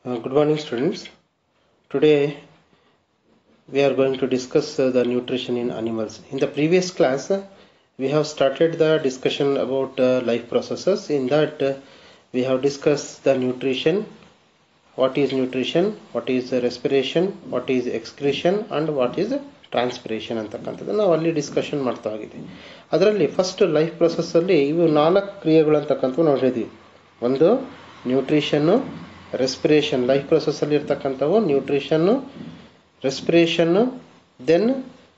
Uh, good morning, students. Today we are going to discuss uh, the nutrition in animals. In the previous class, uh, we have started the discussion about uh, life processes. In that, uh, we have discussed the nutrition, what is nutrition, what is uh, respiration, what is excretion, and what is transpiration ಅಂತಕ್ಕಂಥದ್ದು ನಾವು ಅಲ್ಲಿ discussion ಮಾಡ್ತಾ ಹೋಗಿದ್ವಿ ಅದರಲ್ಲಿ first life ಪ್ರೊಸೆಸ್ಸಲ್ಲಿ ಇವು ನಾಲ್ಕು ಕ್ರಿಯೆಗಳು ಅಂತಕ್ಕಂಥವು ನಾವು ಹೇಳಿದ್ವಿ ಒಂದು ನ್ಯೂಟ್ರಿಷನ್ನು ರೆಸ್ಪಿರೇಷನ್ ಲೈಫ್ ಪ್ರೊಸೆಸ್ಸಲ್ಲಿ ಇರ್ತಕ್ಕಂಥವು ನ್ಯೂಟ್ರಿಷನ್ನು ರೆಸ್ಪಿರೇಷನ್ನು ದೆನ್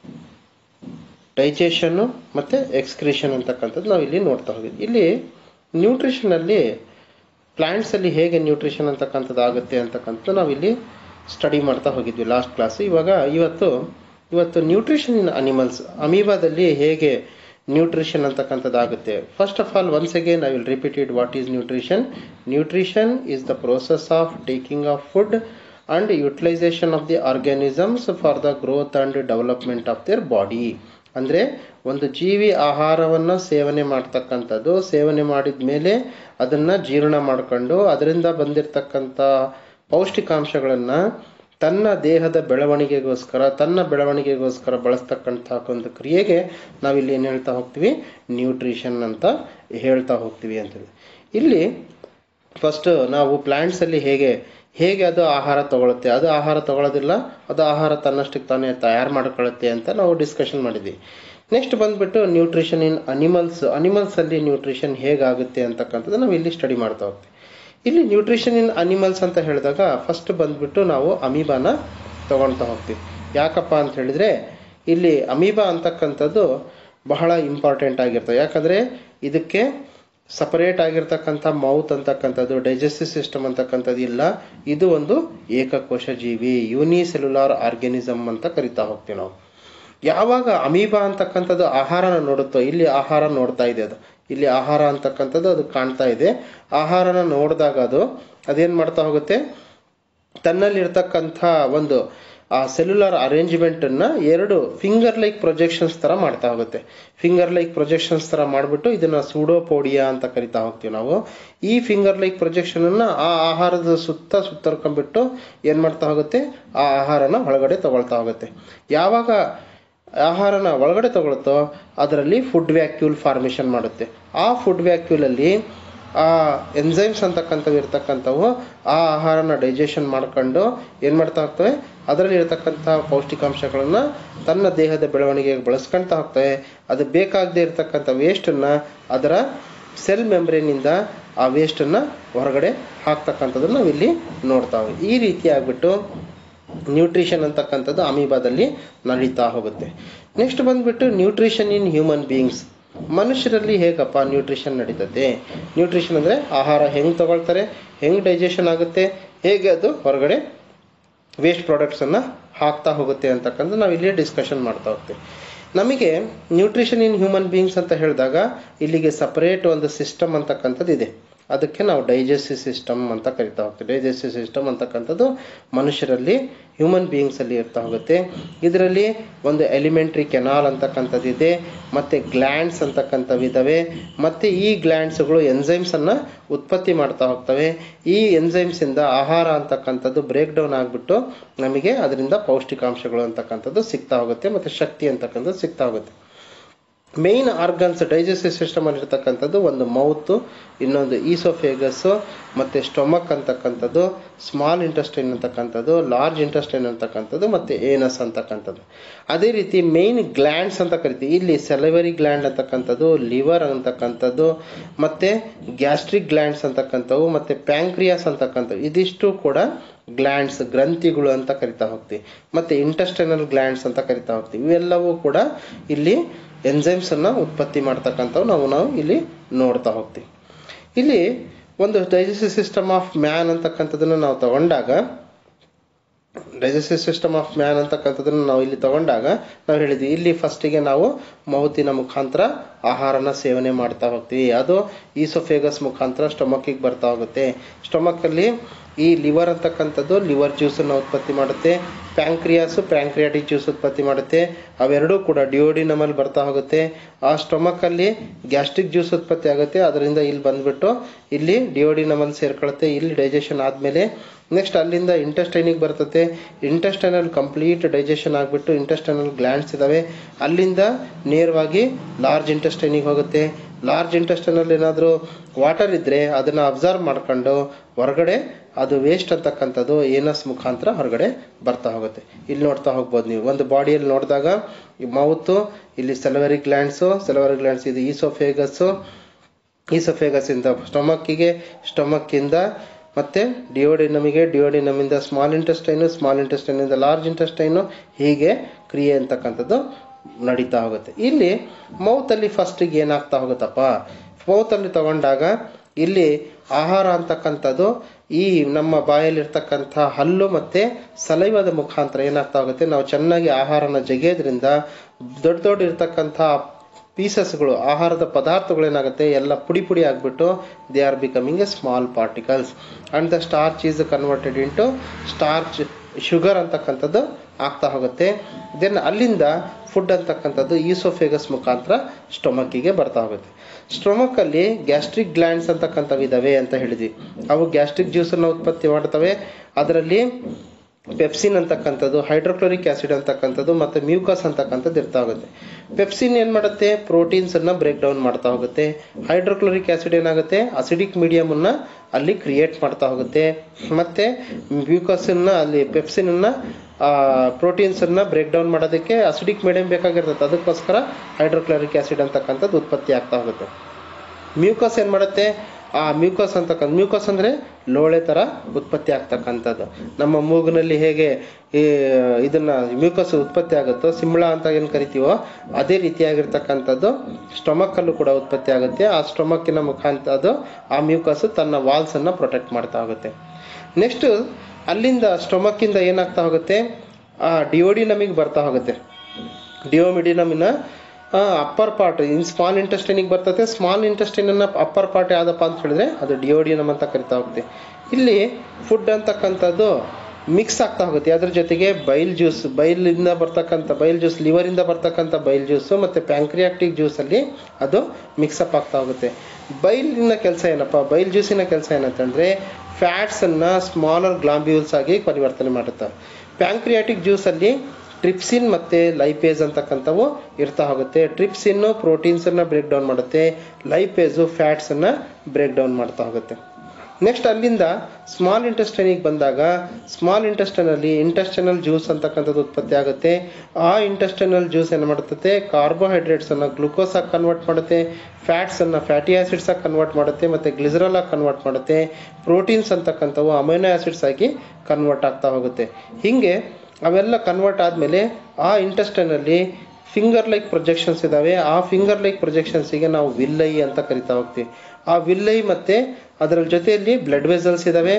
ಡೈಜೆಷನ್ನು ಮತ್ತು ಎಕ್ಸ್ಕ್ರಿಷನ್ ಅಂತಕ್ಕಂಥದ್ದು ನಾವು ಇಲ್ಲಿ ನೋಡ್ತಾ ಹೋಗಿದ್ವಿ ಇಲ್ಲಿ ನ್ಯೂಟ್ರಿಷನಲ್ಲಿ ಪ್ಲ್ಯಾಂಟ್ಸಲ್ಲಿ ಹೇಗೆ ನ್ಯೂಟ್ರಿಷನ್ ಅಂತಕ್ಕಂಥದ್ದು ಆಗುತ್ತೆ ಅಂತಕ್ಕಂಥದ್ದು ನಾವು ಇಲ್ಲಿ ಸ್ಟಡಿ ಮಾಡ್ತಾ ಹೋಗಿದ್ವಿ ಲಾಸ್ಟ್ ಕ್ಲಾಸ್ ಇವಾಗ ಇವತ್ತು ಇವತ್ತು ನ್ಯೂಟ್ರಿಷನ್ ಇನ್ ಅನಿಮಲ್ಸ್ ಅಮೀಬಾದಲ್ಲಿ ಹೇಗೆ ನ್ಯೂಟ್ರಿಷನ್ ಅಂತಕ್ಕಂಥದ್ದು ಆಗುತ್ತೆ first of all once again I will repeated what is nutrition nutrition is the process of taking of food and utilization of the organisms for the growth and development of their body ಅಂದರೆ ಒಂದು ಜೀವಿ ಆಹಾರವನ್ನು ಸೇವನೆ ಮಾಡ್ತಕ್ಕಂಥದ್ದು ಸೇವನೆ ಮಾಡಿದ ಮೇಲೆ ಅದನ್ನು ಜೀರ್ಣ ಮಾಡ್ಕೊಂಡು ಅದರಿಂದ ಬಂದಿರತಕ್ಕಂಥ ಪೌಷ್ಟಿಕಾಂಶಗಳನ್ನು ತನ್ನ ದೇಹದ ಬೆಳವಣಿಗೆಗೋಸ್ಕರ ತನ್ನ ಬೆಳವಣಿಗೆಗೋಸ್ಕರ ಬಳಸ್ತಕ್ಕಂಥ ಒಂದು ಕ್ರಿಯೆಗೆ ನಾವಿಲ್ಲಿ ಏನು ಹೇಳ್ತಾ ಹೋಗ್ತೀವಿ ನ್ಯೂಟ್ರಿಷನ್ ಅಂತ ಹೇಳ್ತಾ ಹೋಗ್ತೀವಿ ಅಂತೇಳಿ ಇಲ್ಲಿ ಫಸ್ಟ್ ನಾವು ಪ್ಲ್ಯಾಂಟ್ಸಲ್ಲಿ ಹೇಗೆ ಹೇಗೆ ಅದು ಆಹಾರ ತಗೊಳುತ್ತೆ ಅದು ಆಹಾರ ತಗೊಳ್ಳೋದಿಲ್ಲ ಅದು ಆಹಾರ ತನ್ನಷ್ಟಕ್ಕೆ ತಾನೇ ತಯಾರು ಮಾಡ್ಕೊಳ್ಳುತ್ತೆ ಅಂತ ನಾವು ಡಿಸ್ಕಷನ್ ಮಾಡಿದ್ವಿ ನೆಕ್ಸ್ಟ್ ಬಂದ್ಬಿಟ್ಟು ನ್ಯೂಟ್ರಿಷನ್ ಇನ್ ಅನಿಮಲ್ಸ್ ಅನಿಮಲ್ಸಲ್ಲಿ ನ್ಯೂಟ್ರಿಷನ್ ಹೇಗಾಗುತ್ತೆ ಅಂತಕ್ಕಂಥದ್ದು ನಾವು ಇಲ್ಲಿ ಸ್ಟಡಿ ಮಾಡ್ತಾ ಹೋಗ್ತೀವಿ ಇಲ್ಲಿ ನ್ಯೂಟ್ರಿಷನ್ ಇನ್ ಅನಿಮಲ್ಸ್ ಅಂತ ಹೇಳಿದಾಗ ಫಸ್ಟ್ ಬಂದ್ಬಿಟ್ಟು ನಾವು ಅಮೀಬಾನ ತಗೊಳ್ತಾ ಹೋಗ್ತೀವಿ ಯಾಕಪ್ಪ ಅಂತ ಹೇಳಿದ್ರೆ ಇಲ್ಲಿ ಅಮೀಬಾ ಅಂತಕ್ಕಂಥದ್ದು ಬಹಳ ಇಂಪಾರ್ಟೆಂಟ್ ಆಗಿರ್ತದೆ ಯಾಕಂದರೆ ಇದಕ್ಕೆ ಸಪರೇಟ್ ಆಗಿರ್ತಕ್ಕಂಥ ಮೌತ್ ಅಂತಕ್ಕಂಥದ್ದು ಡೈಜೆಸ್ಟಿವ್ ಸಿಸ್ಟಮ್ ಅಂತಕ್ಕಂಥದ್ದು ಇಲ್ಲ ಇದು ಒಂದು ಏಕಕೋಶ ಜೀವಿ ಯೂನಿಸೆಲ್ಯುಲಾರ್ ಆರ್ಗ್ಯಾನಿಸಮ್ ಅಂತ ಕರಿತಾ ಹೋಗ್ತೀವಿ ನಾವು ಯಾವಾಗ ಅಮೀಬಾ ಅಂತಕ್ಕಂಥದ್ದು ಆಹಾರನ ನೋಡುತ್ತೋ ಇಲ್ಲಿ ಆಹಾರ ನೋಡ್ತಾ ಇದೆ ಅದು ಇಲ್ಲಿ ಆಹಾರ ಅಂತಕ್ಕಂಥದ್ದು ಅದು ಕಾಣ್ತಾ ಇದೆ ಆಹಾರನ ನೋಡಿದಾಗ ಅದು ಅದೇನು ಮಾಡ್ತಾ ಹೋಗುತ್ತೆ ತನ್ನಲ್ಲಿರ್ತಕ್ಕಂಥ ಒಂದು ಆ ಸೆಲ್ಯುಲರ್ ಅರೇಂಜ್ಮೆಂಟನ್ನು ಎರಡು ಫಿಂಗರ್ ಲೈಕ್ ಪ್ರೊಜೆಕ್ಷನ್ಸ್ ಥರ ಮಾಡ್ತಾ ಹೋಗುತ್ತೆ ಫಿಂಗರ್ ಲೈಕ್ ಪ್ರೊಜೆಕ್ಷನ್ಸ್ ಥರ ಮಾಡಿಬಿಟ್ಟು ಇದನ್ನು ಸೂಡೋಪೋಡಿಯಾ ಅಂತ ಕರಿತಾ ಹೋಗ್ತೀವಿ ನಾವು ಈ ಫಿಂಗರ್ ಲೈಕ್ ಪ್ರೊಜೆಕ್ಷನನ್ನು ಆ ಆಹಾರದ ಸುತ್ತ ಸುತ್ತರ್ಕೊಂಡ್ಬಿಟ್ಟು ಏನು ಮಾಡ್ತಾ ಹೋಗುತ್ತೆ ಆ ಆಹಾರನ ಒಳಗಡೆ ತಗೊಳ್ತಾ ಹೋಗುತ್ತೆ ಯಾವಾಗ ಆಹಾರನ ಒಳಗಡೆ ತಗೊಳುತ್ತೋ ಅದರಲ್ಲಿ ಫುಡ್ ವ್ಯಾಕ್ಯೂಲ್ ಫಾರ್ಮೇಷನ್ ಮಾಡುತ್ತೆ ಆ ಫುಡ್ ವ್ಯಾಕ್ಯೂಲಲ್ಲಿ ಆ ಎನ್ಸೈಮ್ಸ್ ಅಂತಕ್ಕಂಥವು ಇರ್ತಕ್ಕಂಥವು ಆ ಆಹಾರನ ಡೈಜೆಷನ್ ಮಾಡ್ಕೊಂಡು ಏನು ಮಾಡ್ತಾ ಹೋಗ್ತವೆ ಅದರಲ್ಲಿ ಇರತಕ್ಕಂಥ ಪೌಷ್ಟಿಕಾಂಶಗಳನ್ನು ತನ್ನ ದೇಹದ ಬೆಳವಣಿಗೆಗೆ ಬಳಸ್ಕೊಳ್ತಾ ಹೋಗ್ತವೆ ಅದು ಬೇಕಾಗದೇ ಇರತಕ್ಕಂಥ ವೇಸ್ಟನ್ನು ಅದರ ಸೆಲ್ ಮೆಂಬ್ರೇನಿಂದ ಆ ವೇಸ್ಟನ್ನು ಹೊರಗಡೆ ಹಾಕ್ತಕ್ಕಂಥದ್ದನ್ನು ನಾವು ಇಲ್ಲಿ ನೋಡ್ತಾವೆ ಈ ರೀತಿ ಆಗ್ಬಿಟ್ಟು ನ್ಯೂಟ್ರಿಷನ್ ಅಂತಕ್ಕಂಥದ್ದು ಅಮೀಬಾದಲ್ಲಿ ನಡೀತಾ ಹೋಗುತ್ತೆ ನೆಕ್ಸ್ಟ್ ಬಂದ್ಬಿಟ್ಟು ನ್ಯೂಟ್ರಿಷನ್ ಇನ್ ಹ್ಯೂಮನ್ ಬೀಯಿಂಗ್ಸ್ ಮನುಷ್ಯರಲ್ಲಿ ಹೇಗಪ್ಪ ನ್ಯೂಟ್ರಿಷನ್ ನಡೀತದೆ ನ್ಯೂಟ್ರಿಷನ್ ಅಂದರೆ ಆಹಾರ ಹೆಂಗೆ ತಗೊಳ್ತಾರೆ ಹೆಂಗೆ ಡೈಜೆಷನ್ ಆಗುತ್ತೆ ಹೇಗೆ ಅದು ಹೊರಗಡೆ ವೇಸ್ಟ್ ಪ್ರಾಡಕ್ಟ್ಸನ್ನು ಹಾಕ್ತಾ ಹೋಗುತ್ತೆ ಅಂತಕ್ಕಂಥ ನಾವು ಇಲ್ಲಿ ಡಿಸ್ಕಷನ್ ಮಾಡ್ತಾ ಹೋಗ್ತೀವಿ ನಮಗೆ ನ್ಯೂಟ್ರಿಷನ್ ಇನ್ ಹ್ಯೂಮನ್ ಬೀಯಿಂಗ್ಸ್ ಅಂತ ಹೇಳಿದಾಗ ಇಲ್ಲಿಗೆ ಸಪರೇಟ್ ಒಂದು ಸಿಸ್ಟಮ್ ಅಂತಕ್ಕಂಥದ್ದು ಇದೆ ಅದಕ್ಕೆ ನಾವು ಡೈಜೆಸ್ಟಿವ್ ಸಿಸ್ಟಮ್ ಅಂತ ಕರಿತಾ ಹೋಗ್ತೀವಿ ಡೈಜೆಸ್ಟಿವ್ ಸಿಸ್ಟಮ್ ಅಂತಕ್ಕಂಥದ್ದು ಮನುಷ್ಯರಲ್ಲಿ ಹ್ಯೂಮನ್ ಬೀಯಿಂಗ್ಸಲ್ಲಿ ಇರ್ತಾ ಹೋಗುತ್ತೆ ಇದರಲ್ಲಿ ಒಂದು ಎಲಿಮೆಂಟ್ರಿ ಕೆನಾಲ್ ಅಂತಕ್ಕಂಥದ್ದು ಇದೆ ಮತ್ತು ಗ್ಲ್ಯಾಂಡ್ಸ್ ಅಂತಕ್ಕಂಥವು ಇದ್ದಾವೆ ಮತ್ತು ಈ ಗ್ಲ್ಯಾಂಡ್ಸ್ಗಳು ಎನ್ಸೈಮ್ಸನ್ನು ಉತ್ಪತ್ತಿ ಮಾಡ್ತಾ ಹೋಗ್ತವೆ ಈ ಎನ್ಸೈಮ್ಸಿಂದ ಆಹಾರ ಅಂತಕ್ಕಂಥದ್ದು ಬ್ರೇಕ್ ಡೌನ್ ಆಗಿಬಿಟ್ಟು ನಮಗೆ ಅದರಿಂದ ಪೌಷ್ಟಿಕಾಂಶಗಳು ಅಂತಕ್ಕಂಥದ್ದು ಸಿಗ್ತಾ ಹೋಗುತ್ತೆ ಮತ್ತು ಶಕ್ತಿ ಅಂತಕ್ಕಂಥದ್ದು ಸಿಗ್ತಾ ಹೋಗುತ್ತೆ ಮೇಯ್ನ್ ಆರ್ಗನ್ಸ್ ಡೈಜೆಸ್ಟಿವ್ ಸಿಸ್ಟಮಲ್ಲಿ ಇರ್ತಕ್ಕಂಥದ್ದು ಒಂದು ಮೌತು ಇನ್ನೊಂದು ಈಸೋಫೇಗಸ್ಸು ಮತ್ತು ಸ್ಟೊಮಕ್ ಅಂತಕ್ಕಂಥದ್ದು ಸ್ಮಾಲ್ ಇಂಟೆಸ್ಟೈನ್ ಅಂತಕ್ಕಂಥದ್ದು ಲಾರ್ಜ್ ಇಂಟೆಸ್ಟೈನ್ ಅಂತಕ್ಕಂಥದ್ದು ಮತ್ತು ಏನಸ್ ಅಂತಕ್ಕಂಥದ್ದು ಅದೇ ರೀತಿ ಮೇಯ್ನ್ ಗ್ಲ್ಯಾಂಡ್ಸ್ ಅಂತ ಕರಿತೀವಿ ಇಲ್ಲಿ ಸೆಲೆವರಿ ಗ್ಲ್ಯಾಂಡ್ ಅಂತಕ್ಕಂಥದ್ದು ಲಿವರ್ ಅಂತಕ್ಕಂಥದ್ದು ಮತ್ತು ಗ್ಯಾಸ್ಟ್ರಿಕ್ ಗ್ಲ್ಯಾಂಡ್ಸ್ ಅಂತಕ್ಕಂಥವು ಮತ್ತು ಪ್ಯಾಂಕ್ರಿಯಾಸ್ ಅಂತಕ್ಕಂಥವು ಇದಿಷ್ಟು ಕೂಡ ಗ್ಲ್ಯಾಂಡ್ಸ್ ಗ್ರಂಥಿಗಳು ಅಂತ ಕರಿತಾ ಹೋಗ್ತೀವಿ ಮತ್ತು ಇಂಟೆಸ್ಟೈನಲ್ ಗ್ಲ್ಯಾಂಡ್ಸ್ ಅಂತ ಕರಿತಾ ಹೋಗ್ತೀವಿ ಇವೆಲ್ಲವೂ ಕೂಡ ಇಲ್ಲಿ ಎನ್ಸೈಮ್ಸನ್ನು ಉತ್ಪತ್ತಿ ಮಾಡ್ತಕ್ಕಂಥವು ನಾವು ನಾವು ಇಲ್ಲಿ ನೋಡ್ತಾ ಹೋಗ್ತೀವಿ ಇಲ್ಲಿ ಒಂದು ಡೈಜೆಸ್ಟಿವ್ ಸಿಸ್ಟಮ್ ಆಫ್ ಮ್ಯಾನ್ ಅಂತಕ್ಕಂಥದ್ದನ್ನು ನಾವು ತಗೊಂಡಾಗ ಡೈಜೆಸ್ಟಿವ್ ಸಿಸ್ಟಮ್ ಆಫ್ ಮ್ಯಾನ್ ಅಂತಕ್ಕಂಥದ್ದನ್ನು ನಾವು ಇಲ್ಲಿ ತಗೊಂಡಾಗ ನಾವು ಹೇಳಿದ್ವಿ ಇಲ್ಲಿ ಫಸ್ಟಿಗೆ ನಾವು ಮೌತಿನ ಮುಖಾಂತರ ಆಹಾರನ ಸೇವನೆ ಮಾಡ್ತಾ ಹೋಗ್ತೀವಿ ಅದು ಈಸೋಫೇಗಸ್ ಮುಖಾಂತರ ಸ್ಟೊಮಕ್ಕಿಗೆ ಬರ್ತಾ ಹೋಗುತ್ತೆ ಸ್ಟೊಮಕ್ಕಲ್ಲಿ ಈ ಲಿವರ್ ಅಂತಕ್ಕಂಥದ್ದು ಲಿವರ್ ಜ್ಯೂಸನ್ನು ಉತ್ಪತ್ತಿ ಮಾಡುತ್ತೆ ಪ್ಯಾಂಕ್ರಿಯಾಸು ಪ್ಯಾಂಕ್ರಿಯಾಟಿಕ್ ಜ್ಯೂಸ್ ಉತ್ಪತ್ತಿ ಮಾಡುತ್ತೆ ಅವೆರಡೂ ಕೂಡ ಡಿಯೋಡಿನಮಲ್ಲಿ ಬರ್ತಾ ಹೋಗುತ್ತೆ ಆ ಸ್ಟೊಮಕಲ್ಲಿ ಗ್ಯಾಸ್ಟ್ರಿಕ್ ಜ್ಯೂಸ್ ಉತ್ಪತ್ತಿ ಆಗುತ್ತೆ ಅದರಿಂದ ಇಲ್ಲಿ ಬಂದ್ಬಿಟ್ಟು ಇಲ್ಲಿ ಡಿಯೋಡಿನಮಲ್ ಸೇರ್ಕೊಳುತ್ತೆ ಇಲ್ಲಿ ಡೈಜೆಷನ್ ಆದಮೇಲೆ ನೆಕ್ಸ್ಟ್ ಅಲ್ಲಿಂದ ಇಂಟೆಸ್ಟೈನಿಗೆ ಬರ್ತತೆ ಇಂಟೆಸ್ಟೈನಲ್ ಕಂಪ್ಲೀಟ್ ಡೈಜೆಷನ್ ಆಗಿಬಿಟ್ಟು ಇಂಟೆಸ್ಟೈನಲ್ ಗ್ಲ್ಯಾಂಡ್ಸ್ ಇದಾವೆ ಅಲ್ಲಿಂದ ನೇರವಾಗಿ ಲಾರ್ಜ್ ಇಂಟೆಸ್ಟೈನಿಗೆ ಹೋಗುತ್ತೆ ಲಾರ್ಜ್ ಇಂಟೆಸ್ಟೈನಲ್ಲಿ ಏನಾದರೂ ವಾಟರ್ ಇದ್ದರೆ ಅದನ್ನು ಅಬ್ಸರ್ವ್ ಮಾಡ್ಕೊಂಡು ಹೊರಗಡೆ ಅದು ವೇಸ್ಟ್ ಅಂತಕ್ಕಂಥದ್ದು ಏನಸ್ ಮುಖಾಂತರ ಹೊರಗಡೆ ಬರ್ತಾ ಹೋಗುತ್ತೆ ಇಲ್ಲಿ ನೋಡ್ತಾ ಹೋಗ್ಬೋದು ನೀವು ಒಂದು ಬಾಡಿಯಲ್ಲಿ ನೋಡಿದಾಗ ಈ ಮೌತು ಇಲ್ಲಿ ಸೆಲವರಿ ಗ್ಲ್ಯಾಂಡ್ಸು ಸೆಲವರಿ ಗ್ಲ್ಯಾಂಡ್ಸ್ ಇದು ಈಸೋಫೇಗಸ್ಸು ಈಸೋಫೇಗಸ್ ಇಂದ ಸ್ಟೊಮಕ್ಕಿಗೆ ಸ್ಟೊಮಕ್ಕಿಂದ ಮತ್ತೆ ಡಿಯೋಡಿನಮಿಗೆ ಡಿಯೋಡಿನಮಿಂದ ಸ್ಮಾಲ್ ಇಂಟೆಸ್ಟೈನು ಸ್ಮಾಲ್ ಇಂಟೆಸ್ಟೈನಿಂದ ಲಾರ್ಜ್ ಇಂಟೆಸ್ಟೈನು ಹೀಗೆ ಕ್ರಿಯೆ ಅಂತಕ್ಕಂಥದ್ದು ನಡೀತಾ ಹೋಗುತ್ತೆ ಇಲ್ಲಿ ಮೌತಲ್ಲಿ ಫಸ್ಟಿಗೆ ಏನಾಗ್ತಾ ಹೋಗುತ್ತಪ್ಪ ಮೌತಲ್ಲಿ ತಗೊಂಡಾಗ ಇಲ್ಲಿ ಆಹಾರ ಅಂತಕ್ಕಂಥದ್ದು ಈ ನಮ್ಮ ಬಾಯಲ್ಲಿರ್ತಕ್ಕಂಥ ಹಲ್ಲು ಮತ್ತೆ ಸಲೈವದ ಮುಖಾಂತರ ಏನಾಗ್ತಾ ಹೋಗುತ್ತೆ ನಾವು ಚೆನ್ನಾಗಿ ಆಹಾರನ ಜಗಿಯೋದ್ರಿಂದ ದೊಡ್ಡ ದೊಡ್ಡ ಇರ್ತಕ್ಕಂಥ ಪೀಸಸ್ಗಳು ಆಹಾರದ ಪದಾರ್ಥಗಳು ಏನಾಗುತ್ತೆ ಎಲ್ಲ ಪುಡಿ ಪುಡಿ ಆಗಿಬಿಟ್ಟು they are becoming a small particles and the starch is converted into starch sugar ಅಂತಕ್ಕಂಥದ್ದು ಆಗ್ತಾ ಹೋಗುತ್ತೆ ದೆನ್ ಅಲ್ಲಿಂದ ಫುಡ್ ಅಂತಕ್ಕಂಥದ್ದು ಈಸೋಫೇಗಸ್ ಮುಖಾಂತರ ಸ್ಟೊಮಕ್ಕಿಗೆ ಬರ್ತಾ ಹೋಗುತ್ತೆ ಸ್ಟೊಮಕ್ಕಲ್ಲಿ ಗ್ಯಾಸ್ಟ್ರಿಕ್ ಗ್ಲ್ಯಾಂಡ್ಸ್ ಅಂತಕ್ಕಂಥವು ಇದಾವೆ ಅಂತ ಹೇಳಿದ್ವಿ ಅವು ಗ್ಯಾಸ್ಟ್ರಿಕ್ ಜ್ಯೂಸನ್ನು ಉತ್ಪತ್ತಿ ಮಾಡ್ತವೆ ಅದರಲ್ಲಿ ಪೆಪ್ಸಿನ್ ಅಂತಕ್ಕಂಥದ್ದು ಹೈಡ್ರೋಕ್ಲೋರಿಕ್ ಆಸಿಡ್ ಅಂತಕ್ಕಂಥದ್ದು ಮತ್ತು ಮ್ಯೂಕಸ್ ಅಂತಕ್ಕಂಥದ್ದು ಇರ್ತಾ ಹೋಗುತ್ತೆ ಪೆಪ್ಸಿನ್ ಏನು ಮಾಡುತ್ತೆ ಪ್ರೋಟೀನ್ಸ್ ಅನ್ನ ಬ್ರೇಕ್ ಡೌನ್ ಮಾಡ್ತಾ ಹೋಗುತ್ತೆ ಹೈಡ್ರೋಕ್ಲೋರಿಕ್ ಆಸಿಡ್ ಏನಾಗುತ್ತೆ ಅಸಿಡಿಕ್ ಮೀಡಿಯಮ್ ಅನ್ನ ಅಲ್ಲಿ ಕ್ರಿಯೇಟ್ ಮಾಡ್ತಾ ಹೋಗುತ್ತೆ ಮತ್ತೆ ಮ್ಯೂಕಸ್ ಅನ್ನ ಅಲ್ಲಿ ಪೆಪ್ಸಿನ್ ಅನ್ನ ಪ್ರೋಟೀನ್ಸ್ ಅನ್ನ ಬ್ರೇಕ್ ಡೌನ್ ಮಾಡೋದಕ್ಕೆ ಅಸಿಡಿಕ್ ಮೀಡಿಯಂ ಬೇಕಾಗಿರ್ತದೆ ಅದಕ್ಕೋಸ್ಕರ ಹೈಡ್ರೋಕ್ಲೋರಿಕ್ ಆಸಿಡ್ ಅಂತಕ್ಕಂಥದ್ದು ಉತ್ಪತ್ತಿ ಆಗ್ತಾ ಹೋಗುತ್ತೆ ಮ್ಯೂಕಸ್ ಏನ್ ಮಾಡುತ್ತೆ ಆ ಮ್ಯೂಕಸ್ ಅಂತಕ್ಕಂಥ ಮ್ಯೂಕಸ್ ಅಂದ್ರೆ ಲೋಳೆ ತರ ಉತ್ಪತ್ತಿ ಆಗ್ತಕ್ಕಂಥದ್ದು ನಮ್ಮ ಮೂಗಿನಲ್ಲಿ ಹೇಗೆ ಈ ಇದನ್ನ ಮ್ಯೂಕಸ್ ಉತ್ಪತ್ತಿ ಆಗುತ್ತೋ ಸಿಂಬಳ ಅಂತ ಏನ್ ಕರಿತೀವೋ ಅದೇ ರೀತಿಯಾಗಿರ್ತಕ್ಕಂಥದ್ದು ಸ್ಟೊಮಕ್ ಅಲ್ಲೂ ಕೂಡ ಉತ್ಪತ್ತಿ ಆಗುತ್ತೆ ಆ ಸ್ಟೊಮಕ್ಕಿನ ಮುಖಾಂತರ ಅದು ಆ ಮ್ಯೂಕಸ್ ತನ್ನ ವಾಲ್ಸ್ ಅನ್ನ ಪ್ರೊಟೆಕ್ಟ್ ಮಾಡ್ತಾ ಹೋಗುತ್ತೆ ನೆಕ್ಸ್ಟ್ ಅಲ್ಲಿಂದ ಸ್ಟೊಮಕ್ಕಿಂದ ಏನಾಗ್ತಾ ಹೋಗುತ್ತೆ ಆ ಡಿಯೋಡಿನಮಿಗೆ ಬರ್ತಾ ಹೋಗುತ್ತೆ ಡಿಯೋಮಿಡಿನಮಿನ ಅಪ್ಪರ್ ಪಾರ್ಟ್ ಇನ್ ಸ್ಮಾಲ್ ಇಂಟೆಸ್ಟೈನಿಗೆ ಬರ್ತದೆ ಸ್ಮಾಲ್ ಇಂಟೆಸ್ಟೈನ್ ಅಪ್ಪರ್ ಪಾರ್ಟ್ ಯಾವ್ದಪ್ಪ ಅಂತ ಹೇಳಿದ್ರೆ ಅದು ಡಿಯೋಡಿನಮ್ ಅಂತ ಕರಿತಾ ಹೋಗುತ್ತೆ ಇಲ್ಲಿ ಫುಡ್ ಅಂತಕ್ಕಂಥದ್ದು ಮಿಕ್ಸ್ ಆಗ್ತಾ ಹೋಗುತ್ತೆ ಅದ್ರ ಜೊತೆಗೆ ಬೈಲ್ ಜ್ಯೂಸ್ ಬೈಲಿಂದ ಬರ್ತಕ್ಕಂಥ ಬೈಲ್ ಜ್ಯೂಸ್ ಲಿವರಿಂದ ಬರ್ತಕ್ಕಂಥ ಬೈಲ್ ಜ್ಯೂಸು ಮತ್ತು ಪ್ಯಾಂಕ್ರಿಯಾಕ್ಟಿಕ್ ಜ್ಯೂಸಲ್ಲಿ ಅದು ಮಿಕ್ಸಪ್ ಆಗ್ತಾ ಹೋಗುತ್ತೆ ಬೈಲಿನ ಕೆಲಸ ಏನಪ್ಪ ಬೈಲ್ ಜ್ಯೂಸಿನ ಕೆಲಸ ಏನಂತಂದರೆ ಫ್ಯಾಟ್ಸನ್ನು ಸ್ಮಾಲರ್ ಗ್ಲಾಂಬ್ಯೂಲ್ಸ್ ಆಗಿ ಪರಿವರ್ತನೆ ಮಾಡುತ್ತೆ ಪ್ಯಾಂಕ್ರಿಯಾಟಿಕ್ ಜ್ಯೂಸಲ್ಲಿ ಟ್ರಿಪ್ಸಿನ್ ಮತ್ತೆ ಲೈಪೇಸ್ ಅಂತಕ್ಕಂಥವು ಇರ್ತಾ ಹೋಗುತ್ತೆ ಟ್ರಿಪ್ಸಿನ್ ಪ್ರೋಟೀನ್ಸ್ ಅನ್ನ ಬ್ರೇಕ್ ಡೌನ್ ಮಾಡುತ್ತೆ ಲೈಪೇಸು ಫ್ಯಾಟ್ಸ್ ಅನ್ನ ಬ್ರೇಕ್ ಡೌನ್ ಮಾಡ್ತಾ ಹೋಗುತ್ತೆ ನೆಕ್ಸ್ಟ್ ಅಲ್ಲಿಂದ ಸ್ಮಾಲ್ ಇಂಟೆಸ್ಟೈನಿಗೆ ಬಂದಾಗ ಸ್ಮಾಲ್ ಇಂಟೆಸ್ಟೈನಲ್ಲಿ ಇಂಟೆಸ್ಟೈನಲ್ ಜ್ಯೂಸ್ ಅಂತಕ್ಕಂಥದ್ದು ಉತ್ಪತ್ತಿ ಆಗುತ್ತೆ ಆ ಇಂಟೆಸ್ಟೈನಲ್ ಜ್ಯೂಸ್ ಏನು ಮಾಡುತ್ತೆ ಕಾರ್ಬೋಹೈಡ್ರೇಟ್ಸ್ ಅನ್ನ ಗ್ಲುಕೋಸ್ ಆಗಿ ಕನ್ವರ್ಟ್ ಮಾಡುತ್ತೆ ಫ್ಯಾಟ್ಸ್ ಅನ್ನ ಫ್ಯಾಟಿ ಆಸಿಡ್ಸ್ ಆಗಿ ಕನ್ವರ್ಟ್ ಮಾಡುತ್ತೆ ಮತ್ತೆ ಗ್ಲಿಸರಲ್ ಆಗಿ ಕನ್ವರ್ಟ್ ಮಾಡುತ್ತೆ ಪ್ರೋಟೀನ್ಸ್ ಅಂತಕ್ಕಂಥವು ಅಮೈನೋ ಆಸಿಡ್ಸ್ ಆಗಿ ಕನ್ವರ್ಟ್ ಆಗ್ತಾ ಹೋಗುತ್ತೆ ಹಿಂಗೆ ಅವೆಲ್ಲ ಕನ್ವರ್ಟ್ ಆದಮೇಲೆ ಆ ಇಂಟೆಸ್ಟೈನಲ್ಲಿ ಫಿಂಗರ್ ಲೈಕ್ ಪ್ರೊಜೆಕ್ಷನ್ಸ್ ಇದಾವೆ ಆ ಫಿಂಗರ್ ಲೈಕ್ ಪ್ರೊಜೆಕ್ಷನ್ಸಿಗೆ ನಾವು ವಿಲ್ಲೈ ಅಂತ ಕರಿತಾ ಹೋಗ್ತೀವಿ ಆ ವಿಲ್ಲೈ ಮತ್ತೆ ಅದರ ಜೊತೆಯಲ್ಲಿ ಬ್ಲಡ್ ವೆಸಲ್ಸ್ ಇದಾವೆ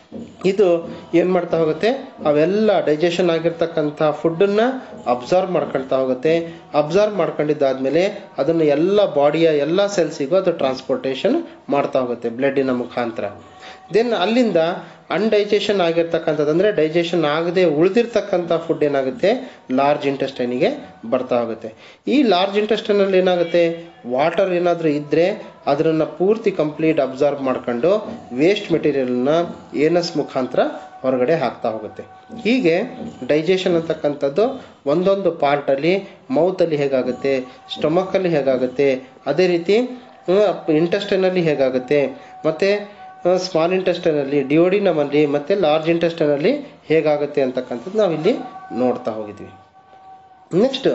ಇದು ಏನ್ ಮಾಡ್ತಾ ಹೋಗುತ್ತೆ ಅವೆಲ್ಲ ಡೈಜೆಷನ್ ಆಗಿರ್ತಕ್ಕಂಥ ಫುಡ್ಡನ್ನ ಅಬ್ಸರ್ವ್ ಮಾಡ್ಕೊಳ್ತಾ ಹೋಗುತ್ತೆ ಅಬ್ಸರ್ವ್ ಮಾಡ್ಕೊಂಡಿದ್ದಾದ್ಮೇಲೆ ಅದನ್ನು ಎಲ್ಲ ಬಾಡಿಯ ಎಲ್ಲ ಸೆಲ್ಸಿಗೂ ಅದು ಟ್ರಾನ್ಸ್ಪೋರ್ಟೇಷನ್ ಮಾಡ್ತಾ ಹೋಗುತ್ತೆ ಬ್ಲಡ್ಡಿನ ಮುಖಾಂತರ ದೆನ್ ಅಲ್ಲಿಂದ ಅನ್ಡೈಜೆಷನ್ ಆಗಿರ್ತಕ್ಕಂಥದ್ದು ಅಂದ್ರೆ ಡೈಜೆಷನ್ ಆಗದೆ ಉಳಿದಿರ್ತಕ್ಕಂಥ ಫುಡ್ ಏನಾಗುತ್ತೆ ಲಾರ್ಜ್ ಇಂಟೆಸ್ಟೈನಿಗೆ ಬರ್ತಾ ಹೋಗುತ್ತೆ ಈ ಲಾರ್ಜ್ ಇಂಟೆಸ್ಟೈನಲ್ಲಿ ಏನಾಗುತ್ತೆ ವಾಟರ್ ಏನಾದರೂ ಇದ್ರೆ ಅದನ್ನ ಪೂರ್ತಿ ಕಂಪ್ಲೀಟ್ ಅಬ್ಸರ್ವ್ ಮಾಡ್ಕೊಂಡು ವೇಸ್ಟ್ ಮೆಟೀರಿಯಲ್ನ ಏನಸ್ ಮುಖಾಂತರ ಹೊರಗಡೆ ಹಾಕ್ತಾ ಹೋಗುತ್ತೆ ಹೀಗೆ ಡೈಜೆಷನ್ ಅಂತಕ್ಕಂಥದ್ದು ಒಂದೊಂದು ಪಾರ್ಟಲ್ಲಿ ಮೌತಲ್ಲಿ ಹೇಗಾಗುತ್ತೆ ಸ್ಟೊಮಕ್ಕಲ್ಲಿ ಹೇಗಾಗುತ್ತೆ ಅದೇ ರೀತಿ ಇಂಟೆಸ್ಟೈನಲ್ಲಿ ಹೇಗಾಗುತ್ತೆ ಮತ್ತೆ ಸ್ಮಾಲ್ ಇಂಟೆಸ್ಟೈನಲ್ಲಿ ಡಿಯೋಡಿನಮಲ್ಲಿ ಮತ್ತೆ ಲಾರ್ಜ್ ಇಂಟೆಸ್ಟೈನಲ್ಲಿ ಹೇಗಾಗುತ್ತೆ ಅಂತಕ್ಕಂಥದ್ದು ನಾವಿಲ್ಲಿ ನೋಡ್ತಾ ಹೋಗಿದ್ವಿ ನೆಕ್ಸ್ಟ್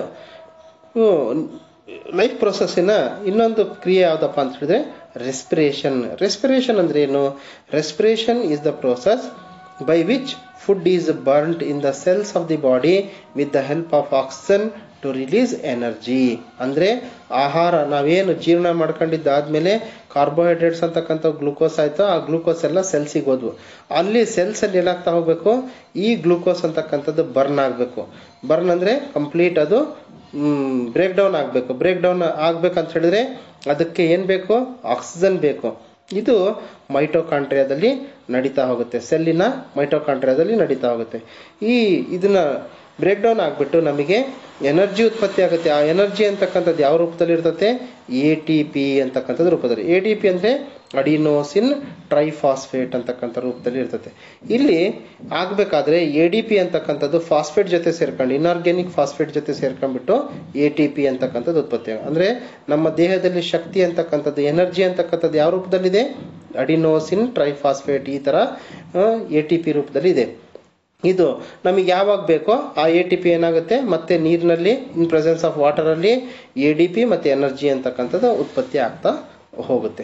ಲೈಫ್ ಪ್ರೊಸೆಸ್ಸಿನ ಇನ್ನೊಂದು ಕ್ರಿಯೆ ಯಾವುದಪ್ಪ ಅಂತ ಹೇಳಿದ್ರೆ ರೆಸ್ಪಿರೇಷನ್ ರೆಸ್ಪಿರೇಷನ್ ಅಂದ್ರೆ ಏನು respiration is the process by which food is burnt in the cells of the body with the help of oxygen to release energy ಅಂದ್ರೆ ಆಹಾರ ನಾವೇನು ಜೀರ್ಣ ಮಾಡ್ಕೊಂಡಿದ್ದಾದ್ಮೇಲೆ ಕಾರ್ಬೋಹೈಡ್ರೇಟ್ಸ್ ಅಂತಕ್ಕಂಥ ಗ್ಲೂಕೋಸ್ ಆಯ್ತು ಆ ಗ್ಲೂಕೋಸ್ ಎಲ್ಲ ಸೆಲ್ಸಿಗೆ ಹೋದ್ವು ಅಲ್ಲಿ ಸೆಲ್ಸ್ ಅಲ್ಲಿ ಏನಾಗ್ತಾ ಹೋಗ್ಬೇಕು ಈ ಗ್ಲೂಕೋಸ್ ಅಂತಕ್ಕಂಥದ್ದು ಬರ್ನ್ ಆಗಬೇಕು ಬರ್ನ್ ಅಂದ್ರೆ ಕಂಪ್ಲೀಟ್ ಅದು ಬ್ರೇಕ್ ಡೌನ್ ಆಗಬೇಕು ಬ್ರೇಕ್ ಡೌನ್ ಆಗ್ಬೇಕಂತ ಹೇಳಿದ್ರೆ ಅದಕ್ಕೆ ಏನ್ ಬೇಕು ಆಕ್ಸಿಜನ್ ಬೇಕು ಇದು ಮೈಟೋಕಾಂಟ್ರಿಯಾದಲ್ಲಿ ನಡೀತಾ ಹೋಗುತ್ತೆ ಸೆಲ್ಲಿನ ಮೈಟೋಕಾಂಟ್ರಿಯಾದಲ್ಲಿ ನಡೀತಾ ಹೋಗುತ್ತೆ ಈ ಇದನ್ನ ಬ್ರೇಕ್ ಡೌನ್ ಆಗಿಬಿಟ್ಟು ನಮಗೆ ಎನರ್ಜಿ ಉತ್ಪತ್ತಿ ಆಗುತ್ತೆ ಆ ಎನರ್ಜಿ ಅಂತಕ್ಕಂಥದ್ದು ಯಾವ ರೂಪದಲ್ಲಿ ಇರ್ತದೆ ಎ ಟಿ ಪಿ ಅಂತಕ್ಕಂಥದ್ದು ರೂಪದಲ್ಲಿ ಎ ಟಿ ಪಿ ಅಂದರೆ ಅಡಿನೋಸಿನ್ ಟ್ರೈಫಾಸ್ಫೇಟ್ ಅಂತಕ್ಕಂಥ ರೂಪದಲ್ಲಿ ಇರ್ತದೆ ಇಲ್ಲಿ ಆಗಬೇಕಾದ್ರೆ ಎ ಡಿ ಪಿ ಅಂತಕ್ಕಂಥದ್ದು ಫಾಸ್ಫೇಟ್ ಜೊತೆ ಸೇರ್ಕೊಂಡು ಇನಾರ್ಗ್ಯಾನಿಕ್ ಫಾಸ್ಫೇಟ್ ಜೊತೆ ಸೇರ್ಕೊಂಡ್ಬಿಟ್ಟು ಎ ಟಿ ಪಿ ಅಂತಕ್ಕಂಥದ್ದು ಉತ್ಪತ್ತಿ ಆಗ ಅಂದರೆ ನಮ್ಮ ದೇಹದಲ್ಲಿ ಶಕ್ತಿ ಅಂತಕ್ಕಂಥದ್ದು ಎನರ್ಜಿ ಅಂತಕ್ಕಂಥದ್ದು ಯಾವ ರೂಪದಲ್ಲಿದೆ ಅಡಿನೋಸಿನ್ ಟ್ರೈಫಾಸ್ಫೇಟ್ ಈ ಥರ ಎ ಟಿ ಪಿ ರೂಪದಲ್ಲಿ ಇದೆ ಇದು ನಮಗೆ ಯಾವಾಗ ಬೇಕೋ ಆ ಎ ಟಿ ಪಿ ಏನಾಗುತ್ತೆ ಮತ್ತೆ ನೀರಿನಲ್ಲಿ ಇನ್ ಪ್ರೆಸೆನ್ಸ್ ಆಫ್ ವಾಟರಲ್ಲಿ ಎ ಡಿ ಪಿ ಮತ್ತು ಎನರ್ಜಿ ಅಂತಕ್ಕಂಥದ್ದು ಉತ್ಪತ್ತಿ ಆಗ್ತಾ ಹೋಗುತ್ತೆ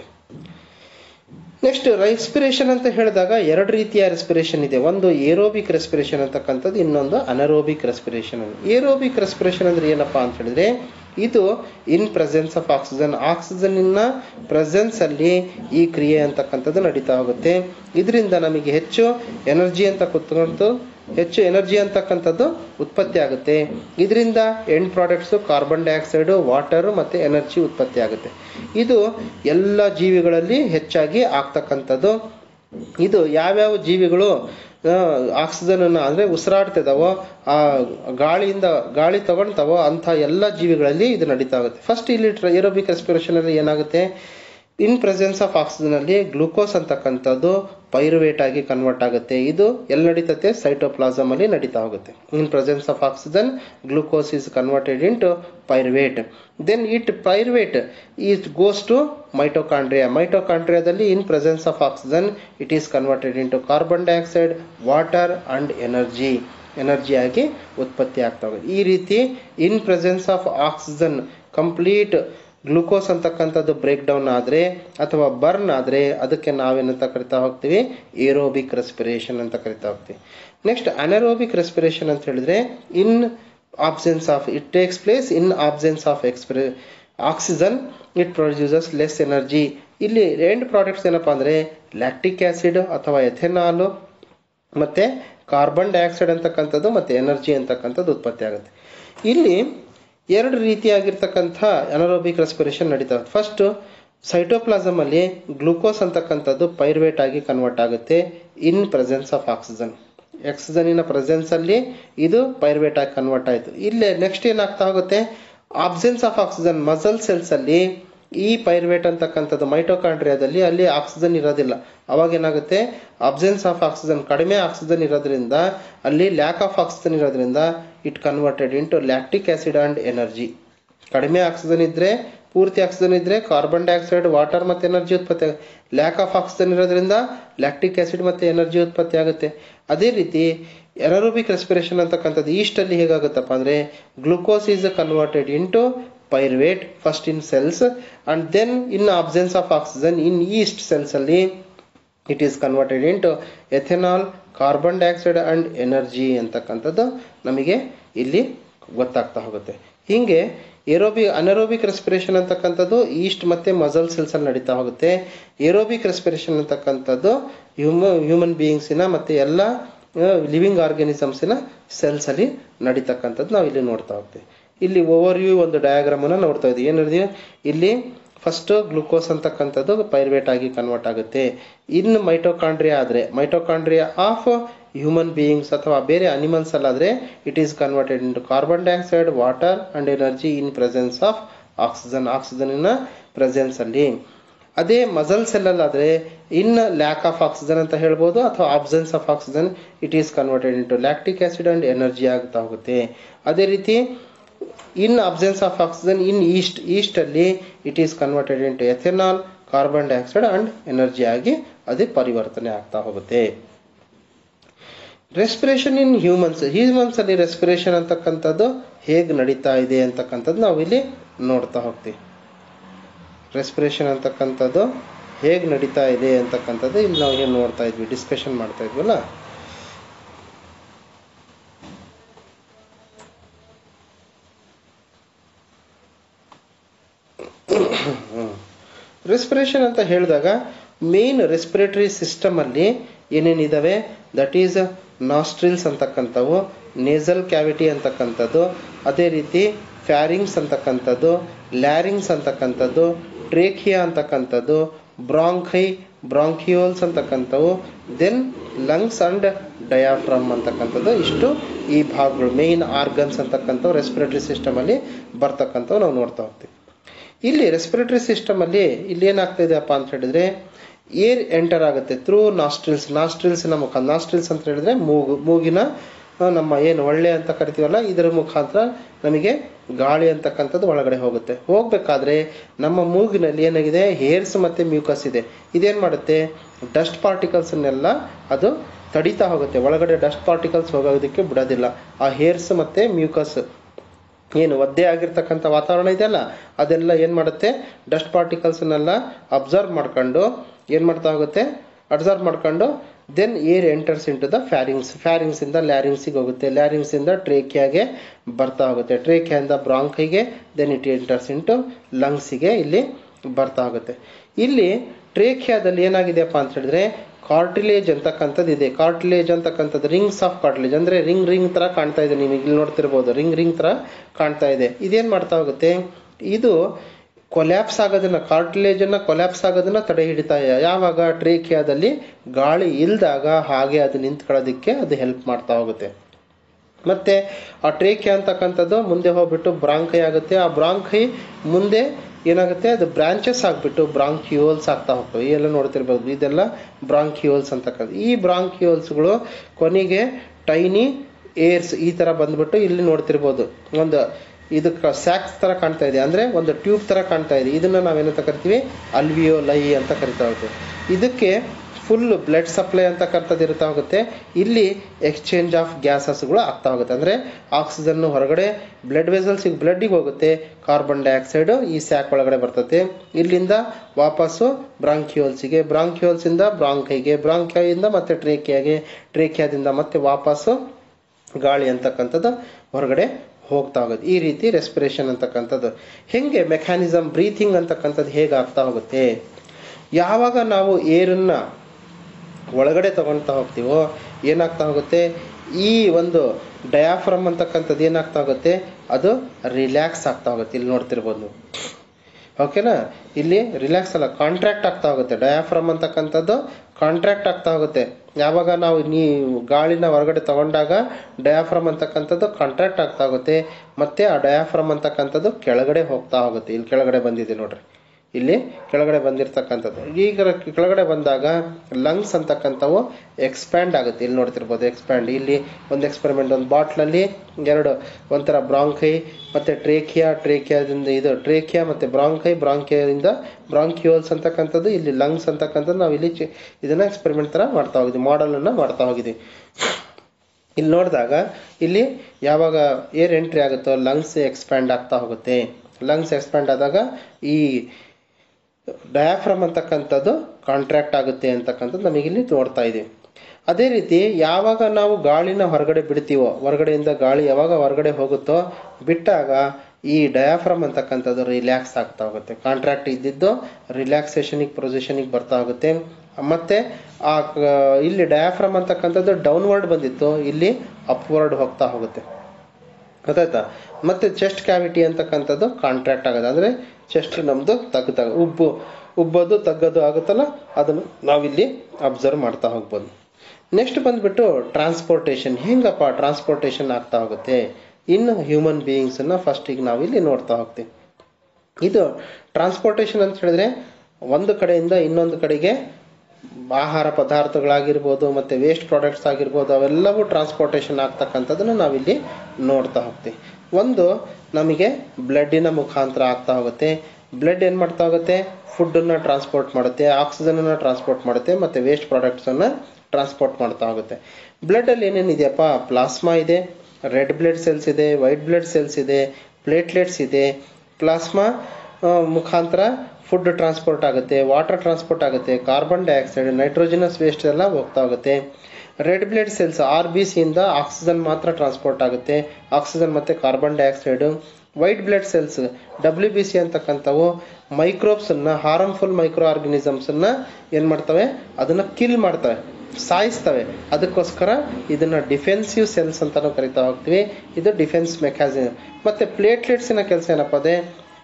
ನೆಕ್ಸ್ಟ್ ರೆಸ್ಪಿರೇಷನ್ ಅಂತ ಹೇಳಿದಾಗ ಎರಡು ರೀತಿಯ ರೆಸ್ಪಿರೇಷನ್ ಇದೆ ಒಂದು ಏರೋಬಿಕ್ ರೆಸ್ಪಿರೇಷನ್ ಅಂತಕ್ಕಂಥದ್ದು ಇನ್ನೊಂದು ಅನರೋಬಿಕ್ ರೆಸ್ಪಿರೇಷನ್ ಏರೋಬಿಕ್ ರೆಸ್ಪಿರೇಷನ್ ಅಂದ್ರೆ ಏನಪ್ಪಾ ಅಂತ ಹೇಳಿದ್ರೆ ಇದು ಇನ್ ಪ್ರೆಸೆನ್ಸ್ ಆಫ್ ಆಕ್ಸಿಜನ್ ಆಕ್ಸಿಜನ್ನ ಪ್ರೆಸೆನ್ಸ್ ಅಲ್ಲಿ ಈ ಕ್ರಿಯೆ ಅಂತಕ್ಕಂಥದ್ದು ನಡೀತಾ ಹೋಗುತ್ತೆ ಇದರಿಂದ ನಮಗೆ ಹೆಚ್ಚು ಎನರ್ಜಿ ಅಂತ ಕುತ್ಕೊಂಡು ಹೆಚ್ಚು ಎನರ್ಜಿ ಅಂತಕ್ಕಂಥದ್ದು ಉತ್ಪತ್ತಿ ಆಗುತ್ತೆ ಇದರಿಂದ end products carbon dioxide water ಮತ್ತೆ ಎನರ್ಜಿ ಉತ್ಪತ್ತಿ ಆಗುತ್ತೆ ಇದು ಎಲ್ಲ ಜೀವಿಗಳಲ್ಲಿ ಹೆಚ್ಚಾಗಿ ಆಗ್ತಕ್ಕಂಥದ್ದು ಇದು ಯಾವ್ಯಾವ ಜೀವಿಗಳು ಆಕ್ಸಿಜನ್ ಅನ್ನ ಅಂದ್ರೆ ಉಸಿರಾಡ್ತಿದಾವೋ ಆ ಗಾಳಿಯಿಂದ ಗಾಳಿ ತಗೊಳ್ತಾವೋ ಅಂತ ಎಲ್ಲ ಜೀವಿಗಳಲ್ಲಿ ಇದು ನಡೀತಾ ಆಗುತ್ತೆ ಫಸ್ಟ್ ಇಲ್ಲಿ ಏರೋಬಿಕ್ ರೆಸ್ಪಿರೇಷನ್ ಅಲ್ಲಿ ಏನಾಗುತ್ತೆ ಇನ್ ಪ್ರೆಸೆನ್ಸ್ ಆಫ್ ಆಕ್ಸಿಜನ್ ಅಲ್ಲಿ ಗ್ಲೂಕೋಸ್ ಅಂತಕ್ಕಂಥದ್ದು ಪೈರುವೇಟ್ ಆಗಿ ಕನ್ವರ್ಟ್ ಆಗುತ್ತೆ ಇದು ಎಲ್ಲಿ ನಡೀತತೆ ಸೈಟೋಪ್ಲಾಸಮ್ ಅಲ್ಲಿ ನಡೀತಾ ಹೋಗುತ್ತೆ in presence of oxygen glucose is converted into pyruvate then it pyruvate it goes to mitochondria ಮೈಟೋಕಾಂಡ್ರಿಯಾದಲ್ಲಿ in presence of oxygen it is converted into carbon dioxide water and energy energy ಆಗಿ ಉತ್ಪತ್ತಿ ಆಗ್ತಾ ಹೋಗುತ್ತೆ ಈ ರೀತಿ in presence of oxygen complete glucose ಅಂತಕ್ಕಂಥದ್ದು break down ಆದ್ರೆ ಅಥವಾ ಬರ್ನ್ ಆದ್ರೆ ಅದಕ್ಕೆ ನಾವೇನಂತ ಕರಿತಾ ಹೋಗ್ತೀವಿ ಏರೋಬಿಕ್ ರೆಸ್ಪಿರೇಷನ್ ಅಂತ ಕರಿತಾ ಹೋಗ್ತೀವಿ ನೆಕ್ಸ್ಟ್ ಅನರೋಬಿಕ್ ರೆಸ್ಪಿರೇಷನ್ ಅಂತ ಹೇಳಿದ್ರೆ in absence of it takes place in absence of ಎಕ್ಸ್ಪ್ರೆ oxygen it produces less energy ಇಲ್ಲಿ ಎಂಡ್ ಪ್ರಾಡಕ್ಟ್ಸ್ ಏನಪ್ಪಾ ಅಂದ್ರೆ ಲ್ಯಾಕ್ಟಿಕ್ ಆಸಿಡ್ ಅಥವಾ ಎಥೆನಾಲ್ ಮತ್ತೆ ಕಾರ್ಬನ್ ಡೈಆಕ್ಸೈಡ್ ಅಂತಕ್ಕಂಥದ್ದು ಮತ್ತೆ ಎನರ್ಜಿ ಅಂತಕ್ಕಂಥದ್ದು ಉತ್ಪತ್ತಿ ಆಗುತ್ತೆ ಇಲ್ಲಿ ಎರಡು ರೀತಿಯಾಗಿರ್ತಕ್ಕಂಥ ಅನರೋಬಿಕ್ ರೆಸ್ಪಿರೇಷನ್ ನಡೀತಾ ಫಸ್ಟ್ ಸೈಟೋಪ್ಲಾಸಮ್ ಅಲ್ಲಿ ಗ್ಲೂಕೋಸ್ ಅಂತಕ್ಕಂಥದ್ದು ಪೈರ್ವೇಟ್ ಆಗಿ ಕನ್ವರ್ಟ್ ಆಗುತ್ತೆ ಇನ್ ಪ್ರೆಸೆನ್ಸ್ ಆಫ್ ಆಕ್ಸಿಜನ್ ಆಕ್ಸಿಜನಿನ ಪ್ರೆಸೆನ್ಸ್ ಅಲ್ಲಿ ಇದು ಪೈರ್ವೇಟ್ ಆಗಿ ಕನ್ವರ್ಟ್ ಆಯಿತು ಇಲ್ಲೇ ನೆಕ್ಸ್ಟ್ ಏನಾಗ್ತಾ ಹೋಗುತ್ತೆ absence of oxygen muscle cells ಅಲ್ಲಿ ಈ ಪೈರ್ವೇಟ್ ಅಂತಕ್ಕಂಥದ್ದು ಮೈಟೋಕಾಂಡ್ರಿಯಾದಲ್ಲಿ ಅಲ್ಲಿ ಆಕ್ಸಿಜನ್ ಇರೋದಿಲ್ಲ ಅವಾಗ ಏನಾಗುತ್ತೆ ಅಬ್ಸೆನ್ಸ್ ಆಫ್ ಆಕ್ಸಿಜನ್ ಕಡಿಮೆ ಆಕ್ಸಿಜನ್ ಇರೋದ್ರಿಂದ ಅಲ್ಲಿ ಲ್ಯಾಕ್ ಆಫ್ ಆಕ್ಸಿಜನ್ ಇರೋದ್ರಿಂದ it converted into lactic acid and energy ಕಡಿಮೆ ಆಕ್ಸಿಜನ್ ಇದ್ರೆ ಪೂರ್ತಿ ಆಕ್ಸಿಜನ್ ಇದ್ರೆ ಕಾರ್ಬನ್ ಡೈಆಕ್ಸೈಡ್ ವಾಟರ್ ಮತ್ತೆ ಎನರ್ಜಿ ಉತ್ಪತ್ತಿ ಲ್ಯಾಕ್ ಆಫ್ ಆಕ್ಸಿಜನ್ ಇರೋದ್ರಿಂದ ಲ್ಯಾಕ್ಟಿಕ್ ಆಸಿಡ್ ಮತ್ತೆ ಎನರ್ಜಿ ಉತ್ಪತ್ತಿ ಆಗುತ್ತೆ ಅದೇ ರೀತಿ ಎನರೋಬಿಕ್ ರೆಸ್ಪಿರೇಷನ್ ಅಂತಕ್ಕಂಥದ್ದು ಈಸ್ಟ್ ಅಲ್ಲಿ ಹೇಗಾಗುತ್ತಪ್ಪ ಅಂದ್ರೆ glucose is converted into pyruvate first in cells and then in absence of oxygen in yeast cells ಅಲ್ಲಿ it is converted into ethanol carbon dioxide and energy ಅಂತಕ್ಕಂಥದ್ದು ನಮಗೆ ಇಲ್ಲಿ ಗೊತ್ತಾಗ್ತಾ ಹೋಗುತ್ತೆ ಹೀಗೆ ಏರೋಬಿ ಅನರೋಬಿಕ್ ರೆಸ್ಪಿರೇಷನ್ ಅಂತಕ್ಕಂಥದ್ದು ಈಸ್ಟ್ ಮತ್ತೆ ಮಸಲ್ ಸೆಲ್ಸ್ ಅಲ್ಲಿ ನಡೀತಾ ಹೋಗುತ್ತೆ ಏರೋಬಿಕ್ ರೆಸ್ಪಿರೇಷನ್ ಅಂತಕ್ಕಂಥದ್ದು ಹ್ಯೂಮ ಹ್ಯೂಮನ್ ಬೀಯಿಂಗ್ಸಿನ ಮತ್ತೆ ಎಲ್ಲ ಲಿವಿಂಗ್ ಆರ್ಗ್ಯಾನಿಸಮ್ಸಿನ ಸೆಲ್ಸ್ ಅಲ್ಲಿ ನಡೀತಕ್ಕಂಥದ್ದು ನಾವು ಇಲ್ಲಿ ನೋಡ್ತಾ ಹೋಗ್ತೀವಿ ಇಲ್ಲಿ ಓವರ್ ವ್ಯೂ ಒಂದು ಡಯಾಗ್ರಾಮ್ ಅನ್ನ ನೋಡ್ತಾ ಇದ್ದೀವಿ ಏನಿದೆ ಇಲ್ಲಿ ಫಸ್ಟ್ ಗ್ಲೂಕೋಸ್ ಅಂತಕ್ಕಂಥದ್ದು ಪೈರ್ವೇಟ್ ಆಗಿ ಕನ್ವರ್ಟ್ ಆಗುತ್ತೆ ಇನ್ ಮೈಟೋಕಾಂಡ್ರಿಯಾ ಆದ್ರೆ ಮೈಟೋಕಾಂಡ್ರಿಯಾ ಆಫ್ ಹ್ಯೂಮನ್ ಬೀಯಿಂಗ್ಸ್ ಅಥವಾ ಬೇರೆ ಅನಿಮಲ್ಸ್ ಅಲ್ಲಾದ್ರೆ it is converted into carbon dioxide water and energy in presence of oxygen oxygen presence ಅಲ್ಲಿ ಅದೇ ಮಸಲ್ ಸೆಲ್ ಅಲ್ಲಾದ್ರೆ ಇನ್ ಲ್ಯಾಕ್ ಆಫ್ ಆಕ್ಸಿಜನ್ ಅಂತ ಹೇಳ್ಬೋದು ಅಥವಾ absence of oxygen it is converted into lactic acid and energy ಆಗ್ತಾ ಹೋಗುತ್ತೆ ಅದೇ ರೀತಿ in absence of oxygen in yeast yeast ಅಲ್ಲಿ it is converted into ethanol carbon dioxide and energy ಆಗಿ ಅದೇ ಪರಿವರ್ತನೆ ಆಗ್ತಾ ಹೋಗುತ್ತೆ ರೆಸ್ಪಿರೇಷನ್ ಇನ್ ಹ್ಯೂಮನ್ಸ್ ಹ್ಯೂಮನ್ಸ್ ಅಲ್ಲಿ ರೆಸ್ಪಿರೇಷನ್ ಅಂತಕ್ಕಂಥದ್ದು ಹೇಗೆ ನಡೀತಾ ಇದೆ ಅಂತಕ್ಕಂಥದ್ದು ನಾವು ಇಲ್ಲಿ ನೋಡ್ತಾ ಹೋಗ್ತೀವಿ ರೆಸ್ಪಿರೇಷನ್ ಅಂತಕ್ಕಂಥದ್ದು ಹೇಗೆ ನಡೀತಾ ಇದೆ ಅಂತಕ್ಕಂಥದ್ದು ಇಲ್ಲಿ ನಾವು ಏನು ನೋಡ್ತಾ ಇದ್ವಿ ಡಿಸ್ಕಷನ್ ಮಾಡ್ತಾ ಇದ್ವಲ್ಲ ರೆಸ್ಪಿರೇಷನ್ ಅಂತ ಹೇಳಿದಾಗ ಮೇನ್ ರೆಸ್ಪಿರೇಟರಿ ಸಿಸ್ಟಮ್ ಅಲ್ಲಿ ಏನೇನಿದಾವೆ ದಟ್ ಈಸ್ ನಾಸ್ಟ್ರಿಲ್ಸ್ ಅಂತಕ್ಕಂಥವು ನೇಸಲ್ ಕ್ಯಾವಿಟಿ ಅಂತಕ್ಕಂಥದ್ದು ಅದೇ ರೀತಿ ಫ್ಯಾರಿಂಗ್ಸ್ ಅಂತಕ್ಕಂಥದ್ದು ಲ್ಯಾರಿಂಗ್ಸ್ ಅಂತಕ್ಕಂಥದ್ದು ಟ್ರೇಖಿಯಾ ಅಂತಕ್ಕಂಥದ್ದು ಬ್ರಾಂಕೈ ಬ್ರಾಂಕಿಯೋಲ್ಸ್ ಅಂತಕ್ಕಂಥವು ದೆನ್ ಲಂಗ್ಸ್ ಅಂಡ್ ಡಯಾಫ್ರಮ್ ಅಂತಕ್ಕಂಥದ್ದು ಇಷ್ಟು ಈ ಭಾಗಗಳು ಮೇನ್ ಆರ್ಗನ್ಸ್ ಅಂತಕ್ಕಂಥವು ರೆಸ್ಪಿರೇಟರಿ ಸಿಸ್ಟಮ್ ಅಲ್ಲಿ ಬರ್ತಕ್ಕಂಥವು ನಾವು ನೋಡ್ತಾ ಹೋಗ್ತೀವಿ ಇಲ್ಲಿ ರೆಸ್ಪಿರೇಟರಿ ಸಿಸ್ಟಮ್ ಅಲ್ಲಿ ಇಲ್ಲಿ ಏನಾಗ್ತಿದೆಯಪ್ಪ ಅಂತ ಹೇಳಿದ್ರೆ ಏರ್ ಎಂಟರ್ ಆಗುತ್ತೆ ಥ್ರೂ ನಾಸ್ಟ್ರಿಲ್ಸ್ ನಾಸ್ಟ್ರಿಲ್ಸ್ ಮುಖ ನಾಸ್ಟ್ರಿಲ್ಸ್ ಅಂತ ಹೇಳಿದ್ರೆ ಮೂಗು ಮೂಗಿನ ಆ, ನಮ್ಮ ಏನು ಒಳ್ಳೆ ಅಂತ ಕರಿತೀವಲ್ಲ ಇದರ ಮುಖಾಂತರ ನಮಗೆ ಗಾಳಿ ಅಂತಕ್ಕಂಥದ್ದು ಒಳಗಡೆ ಹೋಗುತ್ತೆ ಹೋಗ್ಬೇಕಾದ್ರೆ ನಮ್ಮ ಮೂಗಿನಲ್ಲಿ ಏನಾಗಿದೆ ಹೇರ್ಸ್ ಮತ್ತೆ ಮ್ಯೂಕಸ್ ಇದೆ ಇದೇನ್ ಮಾಡುತ್ತೆ ಡಸ್ಟ್ ಪಾರ್ಟಿಕಲ್ಸ್ನೆಲ್ಲ ಅದು ತಡಿತಾ ಹೋಗುತ್ತೆ ಒಳಗಡೆ ಡಸ್ಟ್ ಪಾರ್ಟಿಕಲ್ಸ್ ಹೋಗೋದಕ್ಕೆ ಬಿಡೋದಿಲ್ಲ ಆ ಹೇರ್ಸ್ ಮತ್ತೆ ಮ್ಯೂಕಸ್ ಏನು ಒದ್ದೆ ಆಗಿರ್ತಕ್ಕಂಥ ವಾತಾವರಣ ಇದೆಯಲ್ಲ ಅದೆಲ್ಲ ಏನ್ ಮಾಡುತ್ತೆ ಡಸ್ಟ್ ಪಾರ್ಟಿಕಲ್ಸ್ನೆಲ್ಲ ಅಬ್ಸರ್ವ್ ಮಾಡ್ಕೊಂಡು ಏನ್ ಮಾಡ್ತಾ ಹೋಗುತ್ತೆ ಅಬ್ಸರ್ವ್ ಮಾಡ್ಕೊಂಡು then air enters into the pharynx pharynx ಇಂದ ಲ್ಯಾರಿಂಗ್ಸಿಗೆ ಹೋಗುತ್ತೆ ಲ್ಯಾರಿಂಗ್ಸ್ ಇಂದ ಟ್ರೇಕಿಯಾಗೆ ಬರ್ತಾ ಹೋಗುತ್ತೆ ಟ್ರೇಕಿಯಿಂದ ಬ್ರಾಂಕೈಗೆ ದೆನ್ ಇಟ್ ಎಂಟರ್ಸ್ ಇಂಟು ಲಂಗ್ಸಿಗೆ ಇಲ್ಲಿ ಬರ್ತಾ ಹೋಗುತ್ತೆ ಇಲ್ಲಿ ಟ್ರೇಕಿಯಾದಲ್ಲಿ ಏನಾಗಿದೆಯಪ್ಪ ಅಂತ ಹೇಳಿದ್ರೆ ಕಾರ್ಟಿಲೇಜ್ ಅಂತಕ್ಕಂಥದ್ದು ಇದೆ ಕಾರ್ಟಿಲೇಜ್ ಅಂತಕ್ಕಂಥದ್ದು ರಿಂಗ್ಸ್ ಆಫ್ ಕಾರ್ಟಿಲೇಜ್ ಅಂದ್ರೆ ರಿಂಗ್ ರಿಂಗ್ ತರ ಕಾಣ್ತಾ ಇದೆ ನಿಮಗೆ ಇಲ್ಲಿ ನೋಡ್ತಿರ್ಬೋದು ರಿಂಗ್ ರಿಂಗ್ ತರ ಕಾಣ್ತಾ ಇದೆ ಇದೇನ್ ಮಾಡ್ತಾ ಹೋಗುತ್ತೆ ಇದು ಕೊಲ್ಯಾಪ್ಸ್ ಆಗೋದನ್ನ ಕಾರ್ಟಿಲೇಜ್ ಅನ್ನ ಕೊಲ್ಯಾಪ್ಸ್ ಆಗೋದನ್ನ ತಡೆ ಹಿಡಿತಾ ಇದೆ ಯಾವಾಗ ಟ್ರೇಕಿಯಾದಲ್ಲಿ ಗಾಳಿ ಇಲ್ದಾಗ ಹಾಗೆ ಅದು ನಿಂತ್ಕೊಳ್ಳೋದಕ್ಕೆ ಅದು ಹೆಲ್ಪ್ ಮಾಡ್ತಾ ಹೋಗುತ್ತೆ ಮತ್ತೆ ಆ ಟ್ರೇಕಿಯಾ ಅಂತಕ್ಕಂಥದ್ದು ಮುಂದೆ ಹೋಗ್ಬಿಟ್ಟು ಬ್ರಾಂಕೈ ಆಗುತ್ತೆ ಆ ಬ್ರಾಂಕೈ ಮುಂದೆ ಏನಾಗುತ್ತೆ ಅದು ಬ್ರಾಂಚಸ್ ಆಗ್ಬಿಟ್ಟು ಬ್ರಾಂಕಿಯೋಲ್ಸ್ ಆಗ್ತಾ ಹೋಗ್ತವೆ ಎಲ್ಲ ನೋಡ್ತಿರ್ಬೋದು ಇದೆಲ್ಲ ಬ್ರಾಂಕಿಯೋಲ್ಸ್ ಅಂತಕ್ಕಂಥ ಈ ಬ್ರಾಂಕಿಯೋಲ್ಸ್ಗಳು ಕೊನೆಗೆ ಟೈನಿ ಏರ್ಸ್ ಈ ತರ ಬಂದ್ಬಿಟ್ಟು ಇಲ್ಲಿ ನೋಡ್ತಿರ್ಬೋದು ಒಂದು ಇದಕ್ಕೆ ಸ್ಯಾಕ್ಸ್ ತರ ಕಾಣ್ತಾ ಇದೆ ಅಂದ್ರೆ ಒಂದು ಟ್ಯೂಬ್ ತರ ಕಾಣ್ತಾ ಇದೆ ಇದನ್ನ ನಾವೇನಂತ ಕರಿತೀವಿ ಅಲ್ವಿಯೋ ಲೈ ಅಂತ ಕರಿತಾ ಹೋಗ್ತೀವಿ ಇದಕ್ಕೆ ಫುಲ್ ಬ್ಲಡ್ ಸಪ್ಲೈ ಅಂತಕ್ಕಂಥದ್ದು ಇರ್ತಾ ಹೋಗುತ್ತೆ ಇಲ್ಲಿ ಎಕ್ಸ್ಚೇಂಜ್ ಆಫ್ ಗ್ಯಾಸಸ್ಗಳು ಆಗ್ತಾ ಹೋಗುತ್ತೆ ಅಂದ್ರೆ ಆಕ್ಸಿಜನ್ ಹೊರಗಡೆ ಬ್ಲಡ್ ವೆಸಲ್ಸ್ ಬ್ಲಡ್ಗೆ ಹೋಗುತ್ತೆ ಕಾರ್ಬನ್ ಡೈಆಕ್ಸೈಡ್ ಈ ಸ್ಯಾಕ್ ಒಳಗಡೆ ಬರ್ತದೆ ಇಲ್ಲಿಂದ ವಾಪಸ್ಸು ಬ್ರಾಂಕಿಯೋಲ್ಸಿಗೆ ಬ್ರಾಂಕಿಯೋಲ್ಸ್ ಇಂದ ಬ್ರಾಂಕೈಗೆ ಬ್ರಾಂಕೈಯಿಂದ ಮತ್ತೆ ಟ್ರೇಕಿಯಾಗೆ ಟ್ರೇಕಿಯಾದಿಂದ ಮತ್ತೆ ವಾಪಸ್ಸು ಗಾಳಿ ಅಂತಕ್ಕಂಥದ್ದು ಹೊರಗಡೆ ಹೋಗ್ತಾ ಹೋಗುತ್ತೆ ಈ ರೀತಿ ರೆಸ್ಪಿರೇಷನ್ ಅಂತಕ್ಕಂಥದ್ದು ಹೆಂಗೆ ಮೆಕ್ಯಾನಿಸಮ್ ಬ್ರೀಥಿಂಗ್ ಅಂತಕ್ಕಂಥದ್ದು ಹೇಗೆ ಆಗ್ತಾ ಹೋಗುತ್ತೆ ಯಾವಾಗ ನಾವು ಏರನ್ನ ಒಳಗಡೆ ತಗೊಳ್ತಾ ಹೋಗ್ತೀವೋ ಏನಾಗ್ತಾ ಹೋಗುತ್ತೆ ಈ ಒಂದು ಡಯಾಫ್ರಮ್ ಅಂತಕ್ಕಂಥದ್ದು ಏನಾಗ್ತಾ ಹೋಗುತ್ತೆ ಅದು ರಿಲ್ಯಾಕ್ಸ್ ಆಗ್ತಾ ಹೋಗುತ್ತೆ ಇಲ್ಲಿ ನೋಡ್ತಿರ್ಬೋದು ನೀವು ಓಕೆನಾ ಇಲ್ಲಿ ರಿಲ್ಯಾಕ್ಸ್ ಅಲ್ಲ ಕಾಂಟ್ರಾಕ್ಟ್ ಆಗ್ತಾ ಹೋಗುತ್ತೆ ಡಯಾಫ್ರಮ್ ಅಂತಕ್ಕಂಥದ್ದು ಕಾಂಟ್ರಾಕ್ಟ್ ಆಗ್ತಾ ಹೋಗುತ್ತೆ ಯಾವಾಗ ನಾವು ನೀ ಗಾಳಿನ ಹೊರಗಡೆ ತಗೊಂಡಾಗ ಡಯಾಫ್ರಮ್ ಅಂತಕ್ಕಂಥದ್ದು ಕಾಂಟ್ರಾಕ್ಟ್ ಆಗ್ತಾ ಹೋಗುತ್ತೆ ಮತ್ತೆ ಆ ಡಯಾಫ್ರಮ್ ಅಂತಕ್ಕಂಥದ್ದು ಕೆಳಗಡೆ ಹೋಗ್ತಾ ಹೋಗುತ್ತೆ ಇಲ್ಲಿ ಕೆಳಗಡೆ ಬಂದಿದೆ ನೋಡ್ರಿ ಇಲ್ಲಿ ಕೆಳಗಡೆ ಬಂದಿರತಕ್ಕಂಥದ್ದು ಈಗ ಕೆಳಗಡೆ ಬಂದಾಗ ಲಂಗ್ಸ್ ಅಂತಕ್ಕಂಥವು ಎಕ್ಸ್ಪ್ಯಾಂಡ್ ಆಗುತ್ತೆ ಇಲ್ಲಿ ನೋಡ್ತಿರ್ಬೋದು ಎಕ್ಸ್ಪ್ಯಾಂಡ್ ಇಲ್ಲಿ ಒಂದು ಎಕ್ಸ್ಪೆರಿಮೆಂಟ್ ಒಂದು ಬಾಟ್ಲಲ್ಲಿ ಎರಡು ಒಂಥರ ಬ್ರಾಂಕೈ ಮತ್ತೆ ಟ್ರೇಕಿಯಾ ಟ್ರೇಕಿಯಾದಿಂದ ಇದು ಟ್ರೇಕಿಯಾ ಮತ್ತೆ ಬ್ರಾಂಕೈ ಬ್ರಾಂಕಿಯಾದಿಂದ ಬ್ರಾಂಕಿಯೋಲ್ಸ್ ಅಂತಕ್ಕಂಥದ್ದು ಇಲ್ಲಿ ಲಂಗ್ಸ್ ಅಂತಕ್ಕಂಥದ್ದು ನಾವು ಇಲ್ಲಿ ಚಿ- ಇದನ್ನ ಎಕ್ಸ್ಪೆರಿಮೆಂಟ್ ತರ ಮಾಡ್ತಾ ಹೋಗಿದ್ವಿ ಮಾಡೆಲ್ ಅನ್ನ ಮಾಡ್ತಾ ಹೋಗಿದ್ವಿ ಇಲ್ಲಿ ನೋಡಿದಾಗ ಇಲ್ಲಿ ಯಾವಾಗ ಏರ್ ಎಂಟ್ರಿ ಆಗುತ್ತೋ ಲಂಗ್ಸ್ ಎಕ್ಸ್ಪ್ಯಾಂಡ್ ಆಗ್ತಾ ಹೋಗುತ್ತೆ ಲಂಗ್ಸ್ ಎಕ್ಸ್ಪ್ಯಾಂಡ್ ಆದಾಗ ಈ ಡಯಾಫ್ರಮ್ ಅಂತಕ್ಕಂಥದ್ದು ಕಾಂಟ್ರಾಕ್ಟ್ ಆಗುತ್ತೆ ಅಂತಕ್ಕಂಥದ್ದು ನಮಗೆ ಇಲ್ಲಿ ನೋಡ್ತಾ ಇದೀವಿ ಅದೇ ರೀತಿ ಯಾವಾಗ ನಾವು ಗಾಳಿನ ಹೊರಗಡೆ ಬಿಡ್ತೀವೋ ಹೊರಗಡೆಯಿಂದ ಗಾಳಿ ಯಾವಾಗ ಹೊರಗಡೆ ಹೋಗುತ್ತೋ ಬಿಟ್ಟಾಗ ಈ ಡಯಾಫ್ರಮ್ ಅಂತಕ್ಕಂಥದ್ದು ರಿಲ್ಯಾಕ್ಸ್ ಆಗ್ತಾ ಹೋಗುತ್ತೆ ಕಾಂಟ್ರಾಕ್ಟ್ ಇದ್ದಿದ್ದು ರಿಲ್ಯಾಕ್ಸೇಷನಿಗೆ ಪೊಸಿಷನಿಗೆ ಬರ್ತಾ ಹೋಗುತ್ತೆ ಮತ್ತೆ ಆ ಕ- ಇಲ್ಲಿ ಡಯಾಫ್ರಮ್ ಅಂತಕ್ಕಂಥದ್ದು ಡೌನ್ವರ್ಡ್ ಬಂದಿತ್ತು ಇಲ್ಲಿ ಅಪ್ವರ್ಡ್ ಹೋಗ್ತಾ ಹೋಗುತ್ತೆ ಗೊತ್ತಾಯ್ತಾ ಮತ್ತೆ ಚೆಸ್ಟ್ ಕ್ಯಾವಿಟಿ ಅಂತಕ್ಕಂಥದ್ದು ಕಾಂಟ್ರಾಕ್ಟ್ ಆಗೋದು ಅಂದ್ರೆ ಚೆಸ್ಟ್ ನಮ್ದು ತಗ್ದಾಗ ಉಬ್ಬು ಉಬ್ಬೋದು ತಗ್ಗೋದು ಆಗುತ್ತಲ್ಲ ಅದನ್ನು ನಾವಿಲ್ಲಿ ಅಬ್ಸರ್ವ್ ಮಾಡ್ತಾ ಹೋಗ್ಬೋದು ನೆಕ್ಸ್ಟ್ ಬಂದ್ಬಿಟ್ಟು ಟ್ರಾನ್ಸ್ಪೋರ್ಟೇಷನ್ ಹೆಂಗಪ್ಪ ಟ್ರಾನ್ಸ್ಪೋರ್ಟೇಷನ್ ಆಗ್ತಾ ಹೋಗುತ್ತೆ ಇನ್ನು ಹ್ಯೂಮನ್ ಬೀಯಿಂಗ್ಸ್ ಅನ್ನ ಫಸ್ಟ್ ಈಗ ನಾವಿಲ್ಲಿ ನೋಡ್ತಾ ಹೋಗ್ತೀವಿ ಇದು ಟ್ರಾನ್ಸ್ಪೋರ್ಟೇಷನ್ ಅಂತ ಹೇಳಿದ್ರೆ ಒಂದು ಕಡೆಯಿಂದ ಇನ್ನೊಂದು ಕಡೆಗೆ ಆಹಾರ ಪದಾರ್ಥಗಳಾಗಿರ್ಬೋದು ಮತ್ತೆ ವೇಸ್ಟ್ ಪ್ರಾಡಕ್ಟ್ಸ್ ಆಗಿರ್ಬೋದು ಅವೆಲ್ಲವೂ ಟ್ರಾನ್ಸ್ಪೋರ್ಟೇಷನ್ ಆಗ್ತಕ್ಕಂಥದ್ದನ್ನ ನಾವಿಲ್ಲಿ ನೋಡ್ತಾ ಹೋಗ್ತೀವಿ ಒಂದು ನಮಗೆ ಬ್ಲಡ್ಡಿನ ಮುಖಾಂತರ ಆಗ್ತಾ ಹೋಗುತ್ತೆ ಬ್ಲಡ್ ಏನ್ ಮಾಡ್ತಾ ಹೋಗುತ್ತೆ ಫುಡ್ ಅನ್ನ ಟ್ರಾನ್ಸ್ಪೋರ್ಟ್ ಮಾಡುತ್ತೆ ಆಕ್ಸಿಜನ್ ಅನ್ನ ಟ್ರಾನ್ಸ್ಪೋರ್ಟ್ ಮಾಡುತ್ತೆ ಮತ್ತೆ ವೇಸ್ಟ್ ಪ್ರಾಡಕ್ಟ್ಸ್ ಅನ್ನ ಟ್ರಾನ್ಸ್ಪೋರ್ಟ್ ಮಾಡ್ತಾ ಹೋಗುತ್ತೆ ಬ್ಲಡ್ ಅಲ್ಲಿ ಏನೇನಿದೆಯಪ್ಪ ಪ್ಲಾಸ್ಮಾ ಇದೆ ರೆಡ್ ಬ್ಲಡ್ ಸೆಲ್ಸ್ ಇದೆ ವೈಟ್ ಬ್ಲಡ್ ಸೆಲ್ಸ್ ಇದೆ ಪ್ಲೇಟ್ಲೆಟ್ಸ್ ಇದೆ ಪ್ಲಾಸ್ಮಾ ಮುಖಾಂತರ ಫುಡ್ ಟ್ರಾನ್ಸ್ಪೋರ್ಟ್ ಆಗುತ್ತೆ ವಾಟರ್ ಟ್ರಾನ್ಸ್ಪೋರ್ಟ್ ಆಗುತ್ತೆ ಕಾರ್ಬನ್ ಡೈಆಕ್ಸೈಡ್ ನೈಟ್ರೋಜಿನಸ್ ವೇಸ್ಟ್ ಎಲ್ಲ ಹೋಗ್ತಾ ಹೋಗುತ್ತೆ red blood cells R B ಇಂದ ಆಕ್ಸಿಜನ್ ಮಾತ್ರ ಟ್ರಾನ್ಸ್ಪೋರ್ಟ್ ಆಗುತ್ತೆ ಆಕ್ಸಿಜನ್ ಮತ್ತೆ carbon dioxide white blood cells W B C ಅಂತಕ್ಕಂಥವು ಮೈಕ್ರೋಬ್ಸ್ ಅನ್ನ ಹಾರ್ಮ್ಫುಲ್ ಮೈಕ್ರೋ ಆರ್ಗನಿಸಮ್ಸ್ ಅನ್ನ ಏನ್ ಮಾಡ್ತವೆ ಅದನ್ನ ಕಿಲ್ ಮಾಡ್ತವೆ ಸಾಯಿಸ್ತವೆ ಅದಕ್ಕೋಸ್ಕರ ಇದನ್ನ ಡಿಫೆನ್ಸಿವ್ ಸೆಲ್ಸ್ ಅಂತಾನು ಕರಿತಾ ಹೋಗ್ತೀವಿ ಇದು ಡಿಫೆನ್ಸ್ ಮೆಕ್ಯಾನಿಸಮ್ ಮತ್ತೆ ಪ್ಲೇಟ್ಲೆಟ್ಸಿನ ಕೆಲಸ ಏನಪ್ಪ ಅದೇ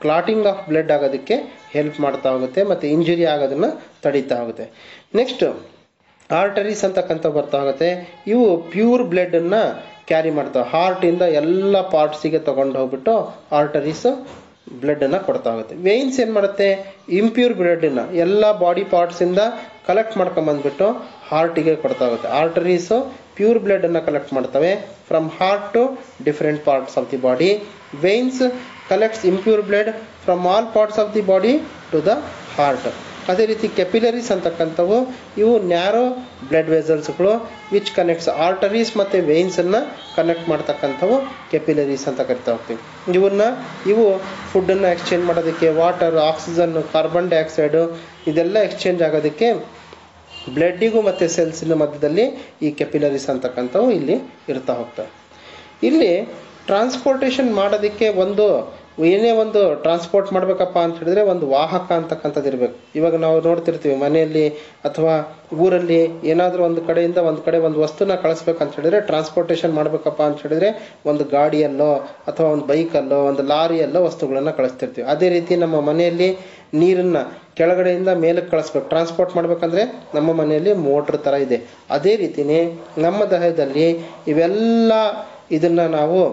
ಕ್ಲಾಟಿಂಗ್ ಆಫ್ ಬ್ಲಡ್ ಆಗೋದಕ್ಕೆ ಹೆಲ್ಪ್ ಮಾಡ್ತಾ ಹೋಗುತ್ತೆ ಮತ್ತು ಇಂಜುರಿ ಆಗೋದನ್ನ ತಡೀತಾ ಹೋಗುತ್ತೆ ನೆಕ್ಸ್ಟ್ ಆರ್ಟರೀಸ್ ಅಂತಕ್ಕಂಥ ಬರ್ತಾ ಹೋಗುತ್ತೆ ಇವು ಪ್ಯೂರ್ ಬ್ಲಡನ್ನು ಕ್ಯಾರಿ ಮಾಡ್ತಾವೆ ಹಾರ್ಟಿಂದ ಎಲ್ಲ ಪಾರ್ಟ್ಸಿಗೆ ತಗೊಂಡು ಹೋಗ್ಬಿಟ್ಟು ಆರ್ಟರೀಸ್ ಬ್ಲಡ್ಡನ್ನು ಕೊಡ್ತಾ ಹೋಗುತ್ತೆ ವೇನ್ಸ್ ಏನು ಮಾಡುತ್ತೆ ಇಂಪ್ಯೂರ್ ಬ್ಲಡ್ಡನ್ನು ಎಲ್ಲ ಬಾಡಿ ಪಾರ್ಟ್ಸಿಂದ ಕಲೆಕ್ಟ್ ಮಾಡ್ಕೊಂಬಂದ್ಬಿಟ್ಟು ಹಾರ್ಟಿಗೆ ಕೊಡ್ತಾ ಹೋಗುತ್ತೆ ಆರ್ಟರೀಸು ಪ್ಯೂರ್ ಬ್ಲಡ್ಡನ್ನು ಕಲೆಕ್ಟ್ ಮಾಡ್ತವೆ from heart to different parts of the body veins collects impure blood from all parts of the body to the heart ಅದೇ ರೀತಿ ಕೆಪಿಲರೀಸ್ ಅಂತಕ್ಕಂಥವು ಇವು ನ್ಯಾರೋ ಬ್ಲಡ್ ವೆಸಲ್ಸ್ಗಳು ವಿಚ್ ಕನೆಕ್ಟ್ಸ್ ಆರ್ಟರೀಸ್ ಮತ್ತು ವೇನ್ಸನ್ನು ಕನೆಕ್ಟ್ ಮಾಡ್ತಕ್ಕಂಥವು ಕೆಪಿಲರೀಸ್ ಅಂತ ಕರಿತಾ ಹೋಗ್ತೀವಿ ಇವನ್ನ ಇವು ಫುಡ್ಡನ್ನು ಎಕ್ಸ್ಚೇಂಜ್ ಮಾಡೋದಕ್ಕೆ ವಾಟರ್ ಆಕ್ಸಿಜನ್ ಕಾರ್ಬನ್ ಡೈಆಕ್ಸೈಡು ಇದೆಲ್ಲ ಎಕ್ಸ್ಚೇಂಜ್ ಆಗೋದಕ್ಕೆ ಬ್ಲಡ್ಡಿಗೂ ಮತ್ತು ಸೆಲ್ಸಿನ ಮಧ್ಯದಲ್ಲಿ ಈ ಕೆಪಿಲರೀಸ್ ಅಂತಕ್ಕಂಥವು ಇಲ್ಲಿ ಇರ್ತಾ ಹೋಗ್ತವೆ ಇಲ್ಲಿ ಟ್ರಾನ್ಸ್ಪೋರ್ಟೇಷನ್ ಮಾಡೋದಕ್ಕೆ ಒಂದು ಏನೇ ಒಂದು ಟ್ರಾನ್ಸ್ಪೋರ್ಟ್ ಮಾಡಬೇಕಪ್ಪ ಅಂತ ಹೇಳಿದ್ರೆ ಒಂದು ವಾಹಕ ಅಂತಕ್ಕಂಥದ್ದು ಇರಬೇಕು ಇವಾಗ ನಾವು ನೋಡ್ತಿರ್ತೀವಿ ಮನೆಯಲ್ಲಿ ಅಥವಾ ಊರಲ್ಲಿ ಏನಾದರೂ ಒಂದು ಕಡೆಯಿಂದ ಒಂದು ಕಡೆ ಒಂದು ವಸ್ತುನ ಕಳಿಸ್ಬೇಕಂತ ಹೇಳಿದ್ರೆ ಟ್ರಾನ್ಸ್ಪೋರ್ಟೇಷನ್ ಮಾಡಬೇಕಪ್ಪ ಅಂತ ಹೇಳಿದ್ರೆ ಒಂದು ಗಾಡಿಯಲ್ಲೋ ಅಥವಾ ಒಂದು ಬೈಕಲ್ಲೋ ಒಂದು ಲಾರಿಯಲ್ಲೋ ವಸ್ತುಗಳನ್ನು ಕಳಿಸ್ತಿರ್ತೀವಿ ಅದೇ ರೀತಿ ನಮ್ಮ ಮನೆಯಲ್ಲಿ ನೀರನ್ನ ಕೆಳಗಡೆಯಿಂದ ಮೇಲಕ್ಕೆ ಕಳಿಸ್ಬೇಕು ಟ್ರಾನ್ಸ್ಪೋರ್ಟ್ ಮಾಡ್ಬೇಕಂದ್ರೆ ನಮ್ಮ ಮನೆಯಲ್ಲಿ ಮೋಟ್ರ್ ಥರ ಇದೆ ಅದೇ ರೀತಿನೇ ನಮ್ಮ ದೇಹದಲ್ಲಿ ಇವೆಲ್ಲ ಇದನ್ನ ನಾವು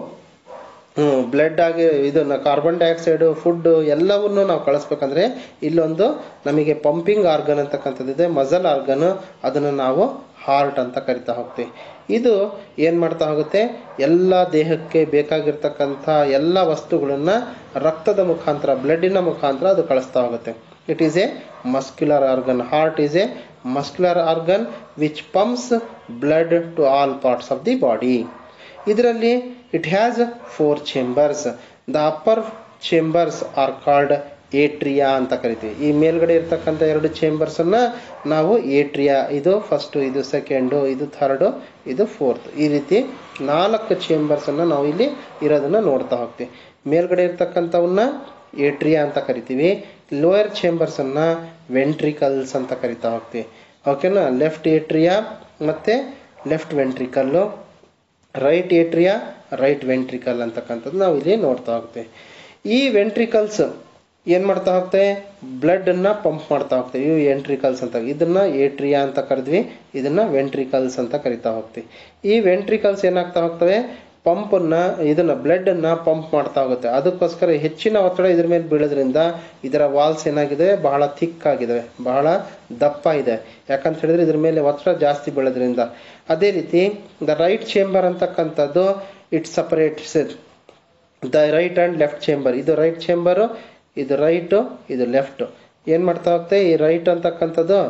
ಬ್ಲಡ್ ಆಗಿ ಇದನ್ನ ಕಾರ್ಬನ್ ಡೈಆಕ್ಸೈಡು ಫುಡ್ ಎಲ್ಲವನ್ನು ನಾವು ಕಳಿಸ್ಬೇಕಂದ್ರೆ ಇಲ್ಲೊಂದು ನಮಗೆ ಪಂಪಿಂಗ್ ಆರ್ಗನ್ ಅಂತಕ್ಕಂಥದ್ದಿದೆ ಮಜಲ್ ಆರ್ಗನ್ ಅದನ್ನು ನಾವು ಹಾರ್ಟ್ ಅಂತ ಕರಿತಾ ಹೋಗ್ತೀವಿ ಇದು ಏನು ಮಾಡ್ತಾ ಹೋಗುತ್ತೆ ಎಲ್ಲ ದೇಹಕ್ಕೆ ಬೇಕಾಗಿರ್ತಕ್ಕಂಥ ಎಲ್ಲ ವಸ್ತುಗಳನ್ನ ರಕ್ತದ ಮುಖಾಂತರ ಬ್ಲಡ್ಡಿನ ಮುಖಾಂತರ ಅದು ಕಳಿಸ್ತಾ ಹೋಗುತ್ತೆ it is a muscular organ heart is a muscular organ which pumps blood to all parts of the body ಇದರಲ್ಲಿ it has four chambers the upper chambers are called atria ಅಂತ ಕರಿತೀವಿ ಈ ಮೇಲ್ಗಡೆ ಇರ್ತಕ್ಕಂಥ ಎರಡು ಚೇಂಬರ್ಸ್ ಅನ್ನ ನಾವು ಏಟ್ರಿಯಾ ಇದು ಫಸ್ಟ್ ಇದು ಸೆಕೆಂಡು ಇದು ಥರ್ಡು ಇದು ಫೋರ್ತ್ ಈ ರೀತಿ ನಾಲ್ಕು ಚೇಂಬರ್ಸ್ ಅನ್ನ ನಾವು ಇಲ್ಲಿ ಇರೋದನ್ನ ನೋಡ್ತಾ ಹೋಗ್ತೀವಿ ಮೇಲ್ಗಡೆ ಇರ್ತಕ್ಕಂಥವನ್ನ ಏಟ್ರಿಯಾ ಅಂತ ಕರಿತೀವಿ ಲೋಯರ್ ಚೇಂಬರ್ಸ್ ಅನ್ನ ವೆಂಟ್ರಿಕಲ್ಸ್ ಅಂತ ಕರಿತಾ ಹೋಗ್ತೀವಿ ಓಕೆನಾ ಲೆಫ್ಟ್ ಏಟ್ರಿಯಾ ಮತ್ತೆ left ventricle right atria right ventricle ಅಂತಕ್ಕಂಥದ್ದು ನಾವು ಇಲ್ಲಿ ನೋಡ್ತಾ ಹೋಗ್ತೇವೆ ಈ ವೆಂಟ್ರಿಕಲ್ಸ್ ಏನ್ ಮಾಡ್ತಾ ಹೋಗ್ತೇವೆ ಬ್ಲಡ್ ಅನ್ನ ಪಂಪ್ ಮಾಡ್ತಾ ಹೋಗ್ತೇವೆ ಇವು ವೆಂಟ್ರಿಕಲ್ಸ್ ಅಂತ ಇದನ್ನ ಏಟ್ರಿಯಾ ಅಂತ ಕರೆದ್ವಿ ಇದನ್ನ ವೆಂಟ್ರಿಕಲ್ಸ್ ಅಂತ ಕರಿತಾ ಹೋಗ್ತೀವಿ ಈ ವೆಂಟ್ರಿಕಲ್ಸ್ ಏನಾಗ್ತಾ ಹೋಗ್ತವೆ ಪಂಪ್ ಅನ್ನ ಇದನ್ನ ಬ್ಲಡ್ ಅನ್ನ ಪಂಪ್ ಮಾಡ್ತಾ ಹೋಗುತ್ತೆ ಅದಕ್ಕೋಸ್ಕರ ಹೆಚ್ಚಿನ ಒತ್ತಡ ಇದ್ರ ಮೇಲೆ ಬೀಳೋದ್ರಿಂದ ಇದರ ವಾಲ್ಸ್ ಏನಾಗಿದೆ ಬಹಳ ಥಿಕ್ ಆಗಿದಾವೆ ಬಹಳ ದಪ್ಪ ಇದೆ ಯಾಕಂತ ಹೇಳಿದ್ರೆ ಇದ್ರ ಮೇಲೆ ಒತ್ತಡ ಜಾಸ್ತಿ ಬೀಳೋದ್ರಿಂದ ಅದೇ ರೀತಿ ದ ರೈಟ್ ಚೇಂಬರ್ ಅಂತಕ್ಕಂಥದ್ದು it separates the right and left chamber ಇದು ರೈಟ್ ಚೇಂಬರು ಇದು ರೈಟ್ ಇದು ಲೆಫ್ಟ್ ಏನ್ ಮಾಡ್ತಾ ಹೋಗ್ತೆ ಈ ರೈಟ್ ಅಂತಕ್ಕಂಥದ್ದು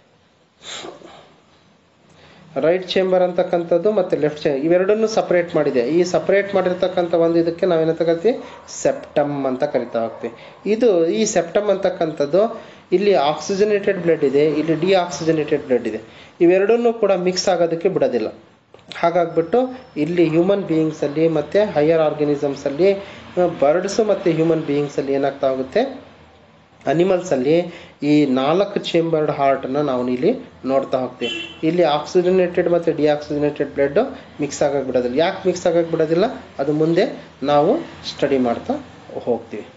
ರೈಟ್ ಚೇಂಬರ್ ಅಂತಕ್ಕಂಥದ್ದು ಮತ್ತೆ ಲೆಫ್ಟ್ ಚೇಂಬರ್ ಇವೆರಡನ್ನು ಸಪರೇಟ್ ಮಾಡಿದೆ ಈ ಸಪರೇಟ್ ಮಾಡಿರ್ತಕ್ಕಂಥ ಒಂದು ಇದಕ್ಕೆ ನಾವೇನಂತ ಕರಿತೀವಿ ಸೆಪ್ಟಮ್ ಅಂತ ಕರಿತಾ ಹೋಗ್ತೀವಿ ಇದು ಈ ಸೆಪ್ಟಮ್ ಅಂತಕ್ಕಂಥದ್ದು ಇಲ್ಲಿ ಆಕ್ಸಿಜನೇಟೆಡ್ ಬ್ಲಡ್ ಇದೆ ಇಲ್ಲಿ ಡಿ ಆಕ್ಸಿಜನೇಟೆಡ್ ಬ್ಲಡ್ ಇದೆ ಇವೆರಡನ್ನೂ ಕೂಡ ಮಿಕ್ಸ್ ಆಗೋದಕ್ಕೆ ಬಿಡೋದಿಲ್ಲ ಹಾಗಾಗ್ಬಿಟ್ಟು ಇಲ್ಲಿ ಹ್ಯೂಮನ್ ಬೀಯಿಂಗ್ಸ್ ಅಲ್ಲಿ ಮತ್ತೆ ಹೈಯರ್ ಆರ್ಗನಿಸಮ್ಸ್ ಅಲ್ಲಿ ಬರ್ಡ್ಸ್ ಮತ್ತೆ ಹ್ಯೂಮನ್ ಬೀಯಿಂಗ್ಸ್ ಅಲ್ಲಿ ಏನಾಗ್ತಾ ಹೋಗುತ್ತೆ ಅನಿಮಲ್ಸ್ ಅಲ್ಲಿ ಈ ನಾಲ್ಕು ಚೇಂಬರ್ಡ್ ಹಾರ್ಟ್ ಅನ್ನ ನಾವು ಇಲ್ಲಿ ನೋಡ್ತಾ ಹೋಗ್ತೀವಿ ಇಲ್ಲಿ ಆಕ್ಸಿಜನೇಟೆಡ್ ಮತ್ತೆ ಡಿಆಕ್ಸಿಜನೇಟೆಡ್ ಬ್ಲಡ್ ಮಿಕ್ಸ್ ಆಗಕ್ ಬಿಡೋದಿಲ್ಲ ಯಾಕೆ ಮಿಕ್ಸ್ ಆಗಕ್ ಬಿಡೋದಿಲ್ಲ ಅದು ಮುಂದೆ ನಾವು ಸ್ಟಡಿ ಮಾಡ್ತಾ ಹೋಗ್ತೀವಿ